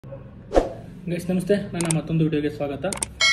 Guys ನಮಸ್ತೆ ನನ್ನ ಮತ್ತೊಂದು ವಿಡಿಯೋಗೆ ಸ್ವಾಗತ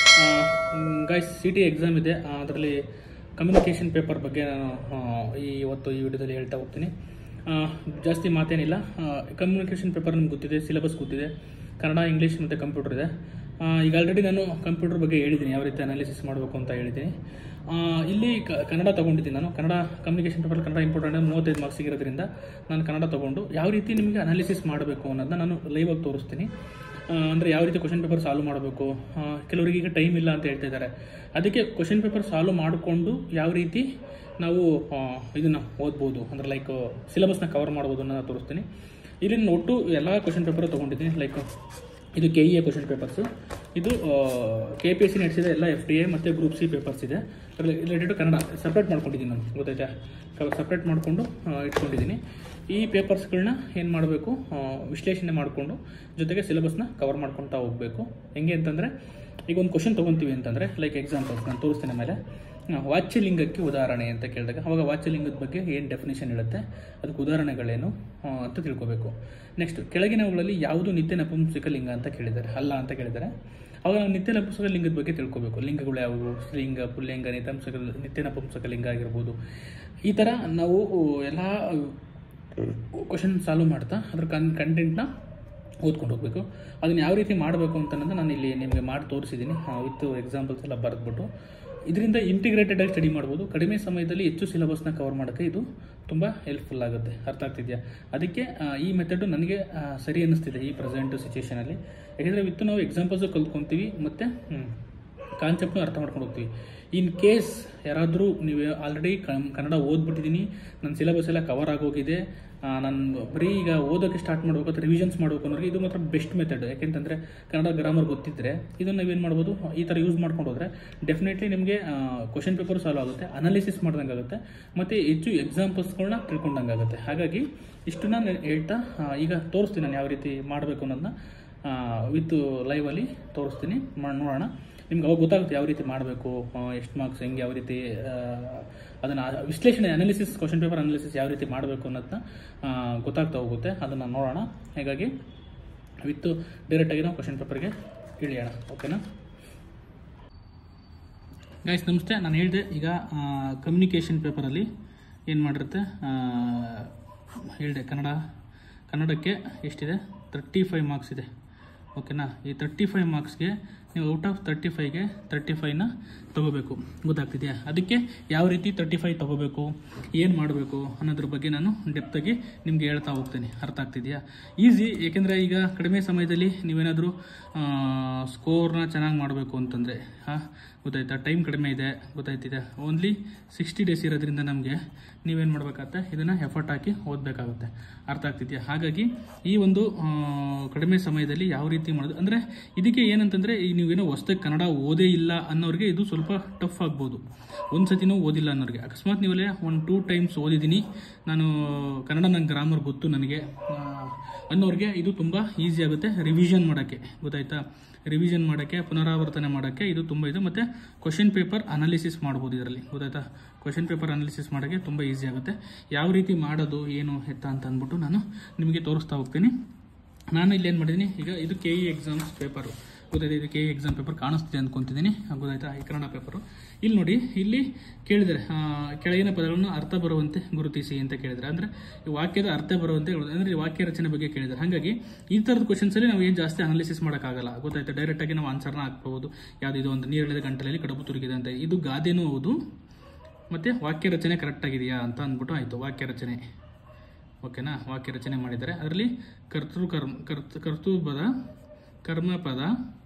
ಗೈಸ್ ಸಿ ಟಿ ಎಕ್ಸಾಮ್ ಇದೆ ಅದರಲ್ಲಿ ಕಮ್ಯುನಿಕೇಷನ್ ಪೇಪರ್ ಬಗ್ಗೆ ನಾನು ಆ, ಈ ಇವತ್ತು ಈ ವಿಡಿಯೋದಲ್ಲಿ ಹೇಳ್ತಾ ಹೋಗ್ತೀನಿ ಆ, ಜಾಸ್ತಿ ಮಾತೇನಿಲ್ಲ ಕಮ್ಯುನಿಕೇಷನ್ ಪೇಪರ್ ನಿಮ್ಗೆ ಗೊತ್ತಿದೆ ಸಿಲೆಬಸ್ ಗೊತ್ತಿದೆ ಕನ್ನಡ ಇಂಗ್ಲೀಷ್ ಮತ್ತು ಕಂಪ್ಯೂಟರ್ ಇದೆ ಆ, ಈಗ ಆಲ್ರೆಡಿ ನಾನು ಕಂಪ್ಯೂಟರ್ ಬಗ್ಗೆ ಹೇಳಿದ್ದೀನಿ ಯಾವ ರೀತಿ ಅನಾಲಿಸಿಸ್ ಮಾಡಬೇಕು ಅಂತ ಹೇಳಿದ್ದೀನಿ ಆ, ಇಲ್ಲಿ ಕ- ಕನ್ನಡ ತೊಗೊಂಡಿದ್ದೀನಿ ನಾನು Kannada communication paper Kannada important ಮೂವತ್ತೈದು ಮಾರ್ಕ್ಸ್ ಇರೋದ್ರಿಂದ ನಾನು ಕನ್ನಡ ತೊಗೊಂಡು ಯಾವ ರೀತಿ ನಿಮಗೆ ಅನಾಲಿಸಿಸ್ ಮಾಡಬೇಕು ಅನ್ನೋದನ್ನ ನಾನು ಲೈವ್ ಆಗಿ ತೋರಿಸ್ತೀನಿ ಅಂದರೆ ಯಾವ ರೀತಿ ಕ್ವಶನ್ ಪೇಪರ್ ಸಾಲ್ವ್ ಮಾಡಬೇಕು ಕೆಲವರಿಗೆ ಈಗ ಟೈಮ್ ಇಲ್ಲ ಅಂತ ಹೇಳ್ತಾ ಇದ್ದಾರೆ ಅದಕ್ಕೆ ಕ್ವಶನ್ ಪೇಪರ್ ಸಾಲ್ವ್ ಮಾಡಿಕೊಂಡು ಯಾವ ರೀತಿ ನಾವು ಇದನ್ನು ಓದ್ಬೋದು ಅಂದರೆ ಲೈಕ್ ಸಿಲೆಬಸ್ನ ಕವರ್ ಮಾಡ್ಬೋದು ಅನ್ನೋದನ್ನ ತೋರಿಸ್ತೀನಿ ಇಲ್ಲಿ ನಾನು ಒಟ್ಟು ಎಲ್ಲ ಕ್ವಶನ್ ಪೇಪರ್ ತೊಗೊಂಡಿದ್ದೀನಿ ಲೈಕ್ ಇದು K E A question papers ಇದು ಕೆ ಪಿ ಎಸ್ ಸಿ ನಡೆಸಿದ ಎಲ್ಲ ಎಫ್ ಡಿ ಎ ಮತ್ತು ಗ್ರೂಪ್ ಸಿ ಪೇಪರ್ಸ್ ಇದೆ ರಿಲೇಟೆಡ್ ಕನ್ನಡ ಸಪ್ರೇಟ್ ಮಾಡ್ಕೊಂಡಿದ್ದೀನಿ ನಾನು ಗೊತ್ತಾಯ್ತಾ ಸಪ್ರೇಟ್ ಮಾಡಿಕೊಂಡು ಇಟ್ಕೊಂಡಿದ್ದೀನಿ ಈ ಪೇಪರ್ಸ್ಗಳನ್ನ ಏನು ಮಾಡಬೇಕು ವಿಶ್ಲೇಷಣೆ ಮಾಡಿಕೊಂಡು ಜೊತೆಗೆ ಸಿಲೆಬಸ್ನ ಕವರ್ ಮಾಡ್ಕೊಳ್ತಾ ಹೋಗಬೇಕು ಹೆಂಗೆ ಅಂತಂದರೆ ಈಗ ಒಂದು ಕ್ವಶನ್ ತೊಗೊತೀವಿ ಅಂತಂದರೆ ಲೈಕ್ ಎಕ್ಸಾಂಪಲ್ಸ್ ನಾನು ತೋರಿಸ್ತೀನಿ ಆಮೇಲೆ ಆ, ವಾಚ್ಯಲಿಂಗಕ್ಕೆ ಉದಾಹರಣೆ ಅಂತ ಕೇಳಿದಾಗ ಅವಾಗ ವಾಚ್ಯಲಿಂಗದ ಬಗ್ಗೆ ಏನು ಡೆಫಿನೇಷನ್ ಇರುತ್ತೆ ಅದಕ್ಕೆ ಉದಾಹರಣೆಗಳೇನು ಆ, ಅಂತ ತಿಳ್ಕೊಬೇಕು ನೆಕ್ಸ್ಟ್ ಕೆಳಗಿನವುಗಳಲ್ಲಿ ಯಾವುದು ನಿತ್ಯ ನಪುಂಸಕ ಲಿಂಗ ಅಂತ ಕೇಳಿದ್ದಾರೆ ಅಲ್ಲ ಅಂತ ಕೇಳಿದ್ದಾರೆ ಅವಾಗ ನಾವು ನಿತ್ಯ ನಪುಂಸಕ ಲಿಂಗದ ಬಗ್ಗೆ ತಿಳ್ಕೊಬೇಕು ಲಿಂಗಗಳು ಯಾವುವು ಸ್ತ್ರೀಲಿಂಗ ಪುಲ್ಲಿಂಗ ನಿತಂಸಕ ನಿತ್ಯ ನಪುಂಸಕ ಲಿಂಗ ಆಗಿರ್ಬೋದು ಈ ಥರ ನಾವು ಎಲ್ಲ ಕ್ವಶನ್ ಸಾಲ್ವ್ ಮಾಡ್ತಾ ಅದ್ರ ಕನ್ ಕಂಟೆಂಟ್ನ ಓದ್ಕೊಂಡು ಹೋಗಬೇಕು ಅದನ್ನು ಯಾವ ರೀತಿ ಮಾಡಬೇಕು ಅಂತ ಅನ್ನೋದು ನಾನು ಇಲ್ಲಿ ನಿಮಗೆ ಮಾಡಿ ತೋರಿಸಿದ್ದೀನಿ ವಿತ್ ಎಕ್ಸಾಂಪಲ್ಸ್ ಎಲ್ಲ ಬರೆದ್ಬಿಟ್ಟು ಇದರಿಂದ ಇಂಟಿಗ್ರೇಟೆಡ್ ಆಗಿ ಸ್ಟಡಿ ಮಾಡ್ಬೋದು ಕಡಿಮೆ ಸಮಯದಲ್ಲಿ ಹೆಚ್ಚು ಸಿಲೆಬಸ್ನ ಕವರ್ ಮಾಡೋಕ್ಕೆ ಇದು ತುಂಬ ಹೆಲ್ಪ್ಫುಲ್ ಆಗುತ್ತೆ ಅರ್ಥ ಆಗ್ತಿದೆಯಾ ಅದಕ್ಕೆ ಆ, ಈ ಮೆಥಡು ನನಗೆ ಆ, ಸರಿ ಅನ್ನಿಸ್ತಿದೆ ಈ ಪ್ರೆಸೆಂಟ್ ಸಿಚುವೇಷನಲ್ಲಿ ಯಾಕೆಂದರೆ ವಿತ್ ನಾವು ಎಕ್ಸಾಂಪಲ್ಸು ಕಲ್ತ್ಕೊತೀವಿ ಮತ್ತು ಕಾನ್ಸೆಪ್ಟ್ನು ಅರ್ಥ ಮಾಡ್ಕೊಂಡು ಹೋಗ್ತೀವಿ ಇನ್ ಕೇಸ್ ಯಾರಾದರೂ ನೀವು ಆಲ್ರೆಡಿ ಕನ್ನಡ ಓದ್ಬಿಟ್ಟಿದ್ದೀನಿ ನನ್ನ ಸಿಲೆಬಸ್ ಎಲ್ಲ ಕವರ್ ಆಗೋಗಿದೆ ನಾನು ಬರೀ ಈಗ ಓದೋಕ್ಕೆ ಸ್ಟಾರ್ಟ್ ಮಾಡಬೇಕು ಅಥವಾ ರಿವಿಷನ್ಸ್ ಮಾಡಬೇಕು ಅನ್ನೋರಿಗೆ ಇದು ಮಾತ್ರ ಬೆಸ್ಟ್ ಮೆಥಡ್ ಯಾಕೆಂತಂದರೆ ಕನ್ನಡ ಗ್ರಾಮರ್ ಗೊತ್ತಿದ್ದರೆ ಇದನ್ನು ನಾವೇನು ಮಾಡ್ಬೋದು ಈ ಥರ ಯೂಸ್ ಮಾಡ್ಕೊಂಡು ಹೋದರೆ ಡೆಫಿನೆಟ್ಲಿ ನಿಮಗೆ ಕ್ವಶನ್ ಪೇಪರ್ ಸಾಲ್ವ್ ಆಗುತ್ತೆ ಅನಾಲಿಸಿಸ್ ಮಾಡ್ದಂಗೆ ಆಗುತ್ತೆ ಮತ್ತು ಹೆಚ್ಚು ಎಕ್ಸಾಂಪಲ್ಸ್ಗಳನ್ನ ತಿಳ್ಕೊಂಡಂಗೆ ಆಗುತ್ತೆ ಹಾಗಾಗಿ ಇಷ್ಟನ್ನ ನಾನು ಹೇಳ್ತಾ ಆ, ಈಗ ತೋರಿಸ್ತೀನಿ ನಾನು ಯಾವ ರೀತಿ ಮಾಡಬೇಕು ಅನ್ನೋದನ್ನ ವಿತ್ ಲೈವಲ್ಲಿ ತೋರಿಸ್ತೀನಿ ಮಾಡ್- ನೋಡೋಣ ನಿಮ್ಗೆ ಅವಾಗ ಗೊತ್ತಾಗುತ್ತೆ ಯಾವ ರೀತಿ ಮಾಡಬೇಕು ಎಷ್ಟು ಮಾರ್ಕ್ಸ್ ಹೆಂಗೆ ಯಾವ ರೀತಿ ಅದನ್ನು ವಿಶ್ಲೇಷಣೆ ಅನಾಲಿಸಿಸ್ ಕ್ವಶನ್ ಪೇಪರ್ ಅನಾಲಿಸಿಸ್ ಯಾವ ರೀತಿ ಮಾಡಬೇಕು ಅನ್ನೋದನ್ನ ಆ, ಗೊತ್ತಾಗ್ತಾ ಹೋಗುತ್ತೆ ಅದನ್ನು ನೋಡೋಣ ಹಾಗಾಗಿ ವಿತ್ ಡೈರೆಕ್ಟಾಗಿ ನಾವು ಕ್ವಶನ್ ಪೇಪರ್ಗೆ ಇಳಿಯೋಣ ಓಕೆನಾ ಗೈಸ್ ನಮಸ್ತೆ ನಾನು ಹೇಳಿದೆ ಈಗ ಕಮ್ಯುನಿಕೇಷನ್ ಪೇಪರಲ್ಲಿ ಏನು ಮಾಡಿರುತ್ತೆ ಹೇಳಿದೆ ಕನ್ನಡ ಕನ್ನಡಕ್ಕೆ ಎಷ್ಟಿದೆ ತರ್ಟಿ ಫೈವ್ ಮಾರ್ಕ್ಸ್ ಇದೆ ಓಕೆನಾ ಈ ತರ್ಟಿ ಫೈವ್ ಮಾರ್ಕ್ಸ್ಗೆ ನೀವು ಔಟ್ ಆಫ್ ತರ್ಟಿ ಫೈವ್ಗೆ ತರ್ಟಿ ಫೈವ್ನ ತೊಗೋಬೇಕು ಗೊತ್ತಾಗ್ತಿದೆಯಾ ಅದಕ್ಕೆ ಯಾವ ರೀತಿ ತರ್ಟಿ ಫೈವ್ ತೊಗೋಬೇಕು ಏನು ಮಾಡಬೇಕು ಅನ್ನೋದ್ರ ಬಗ್ಗೆ ನಾನು ಡೆಪ್ತಾಗಿ ನಿಮಗೆ ಹೇಳ್ತಾ ಹೋಗ್ತೀನಿ ಅರ್ಥ ಆಗ್ತಿದೆಯಾ ಈಸಿ ಏಕೆಂದರೆ ಈಗ ಕಡಿಮೆ ಸಮಯದಲ್ಲಿ ನೀವೇನಾದರೂ ಸ್ಕೋರ್ನ ಚೆನ್ನಾಗಿ ಮಾಡಬೇಕು ಅಂತಂದರೆ ಹಾಂ ಗೊತ್ತಾಯ್ತಾ ಟೈಮ್ ಕಡಿಮೆ ಇದೆ ಗೊತ್ತಾಯ್ತಿದೆ ಓನ್ಲಿ ಸಿಕ್ಸ್ಟಿ ಡೇಸ್ ಇರೋದ್ರಿಂದ ನಮಗೆ ನೀವೇನು ಮಾಡಬೇಕಾಗತ್ತೆ ಇದನ್ನು ಎಫರ್ಟ್ ಹಾಕಿ ಓದಬೇಕಾಗುತ್ತೆ ಅರ್ಥ ಆಗ್ತಿದೆಯಾ ಹಾಗಾಗಿ ಈ ಒಂದು ಆ, ಕಡಿಮೆ ಸಮಯದಲ್ಲಿ ಯಾವ ರೀತಿ ಮಾಡೋದು ಅಂದರೆ ಇದಕ್ಕೆ ಏನಂತಂದರೆ ಈ ನೀವೇನೋ ಹೊಸ್ದಾಗಿ ಕನ್ನಡ ಓದೇ ಇಲ್ಲ ಅನ್ನೋರಿಗೆ ಇದು ಸ್ವಲ್ಪ ಟಫ್ ಆಗ್ಬೋದು ಒಂದು ಸತಿನೂ ಓದಿಲ್ಲ ಅನ್ನೋರಿಗೆ ಅಕಸ್ಮಾತ್ ನೀವಲ್ಲೇ ಒಂದು ಟೂ ಟೈಮ್ಸ್ ಓದಿದ್ದೀನಿ ನಾನು ಕನ್ನಡ ನನ್ನ ಗ್ರಾಮರ್ ಗೊತ್ತು ನನಗೆ ಆ, ಅನ್ನೋರಿಗೆ ಇದು ತುಂಬ ಈಸಿ ಆಗುತ್ತೆ ರಿವಿಷನ್ ಮಾಡೋಕ್ಕೆ ಗೊತ್ತಾಯ್ತಾ ರಿವಿಷನ್ ಮಾಡೋಕ್ಕೆ ಪುನರಾವರ್ತನೆ ಮಾಡೋಕ್ಕೆ ಇದು ತುಂಬ ಇದೆ ಮತ್ತು ಕ್ವಶನ್ ಪೇಪರ್ ಅನಾಲಿಸಿಸ್ ಮಾಡ್ಬೋದು ಇದರಲ್ಲಿ ಗೊತ್ತಾಯ್ತಾ ಕ್ವಶನ್ ಪೇಪರ್ ಅನಾಲಿಸಿಸ್ ಮಾಡೋಕ್ಕೆ ತುಂಬ ಈಸಿ ಆಗುತ್ತೆ ಯಾವ ರೀತಿ ಮಾಡೋದು ಏನು ಎತ್ತ ಅಂತ ಅಂದ್ಬಿಟ್ಟು ನಾನು ನಿಮಗೆ ತೋರಿಸ್ತಾ ಹೋಗ್ತೀನಿ ನಾನು ಇಲ್ಲಿ ಏನು ಮಾಡಿದ್ದೀನಿ ಈಗ ಇದು ಕೆ ಇ ಎಕ್ಸಾಮ್ಸ್ ಪೇಪರು ಗೊತ್ತಾಯ್ತು ಇದು ಕೆ ಇ ಎಕ್ಸಾಮ್ ಪೇಪರ್ ಕಾಣಿಸ್ತಿದೆ ಅಂದ್ಕೊತಿದ್ದೀನಿ ಗೊತ್ತಾಯ್ತಾ ಈ ಕನ್ನಡ ಪೇಪರು ಇಲ್ಲಿ ನೋಡಿ ಇಲ್ಲಿ ಕೇಳಿದರೆ ಆ, ಕೆಳಗಿನ ಪದಗಳನ್ನು ಅರ್ಥ ಬರುವಂತೆ ಗುರುತಿಸಿ ಅಂತ ಕೇಳಿದರೆ ಅಂದರೆ ಈ ವಾಕ್ಯದ ಅರ್ಥ ಬರುವಂತೆ ಅಂದರೆ ಈ ವಾಕ್ಯ ರಚನೆ ಬಗ್ಗೆ ಕೇಳಿದ್ದಾರೆ ಹಾಗಾಗಿ ಈ ಥರದ ಕ್ವಶನ್ಸಲ್ಲಿ ನಾವು ಏನು ಜಾಸ್ತಿ ಅನಾಲಿಸಿಸ್ ಮಾಡೋಕ್ಕಾಗಲ್ಲ ಗೊತ್ತಾಯ್ತಾ ಡೈರೆಕ್ಟಾಗಿ ನಾವು ಆನ್ಸರ್ನ ಹಾಕ್ಬೋದು ಯಾವುದು ಇದು ಒಂದು ನೀರಿಳಿದ ಗಂಟಲಲ್ಲಿ ಕಡುಬು ತುರುಗಿದೆ ಅಂತ ಇದು ಗಾದೆನೂ ಹೌದು ಮತ್ತು ವಾಕ್ಯ ರಚನೆ ಕರೆಕ್ಟಾಗಿದೆಯಾ ಅಂತ ಅಂದ್ಬಿಟ್ಟು ಆಯಿತು ವಾಕ್ಯ ರಚನೆ ಓಕೆನಾ ವಾಕ್ಯ ರಚನೆ ಮಾಡಿದ್ದಾರೆ ಅದರಲ್ಲಿ ಕರ್ತೃ ಕರ್ಮ ಕರ್ತ ಕರ್ತೃಪದ ಕರ್ಮಪದ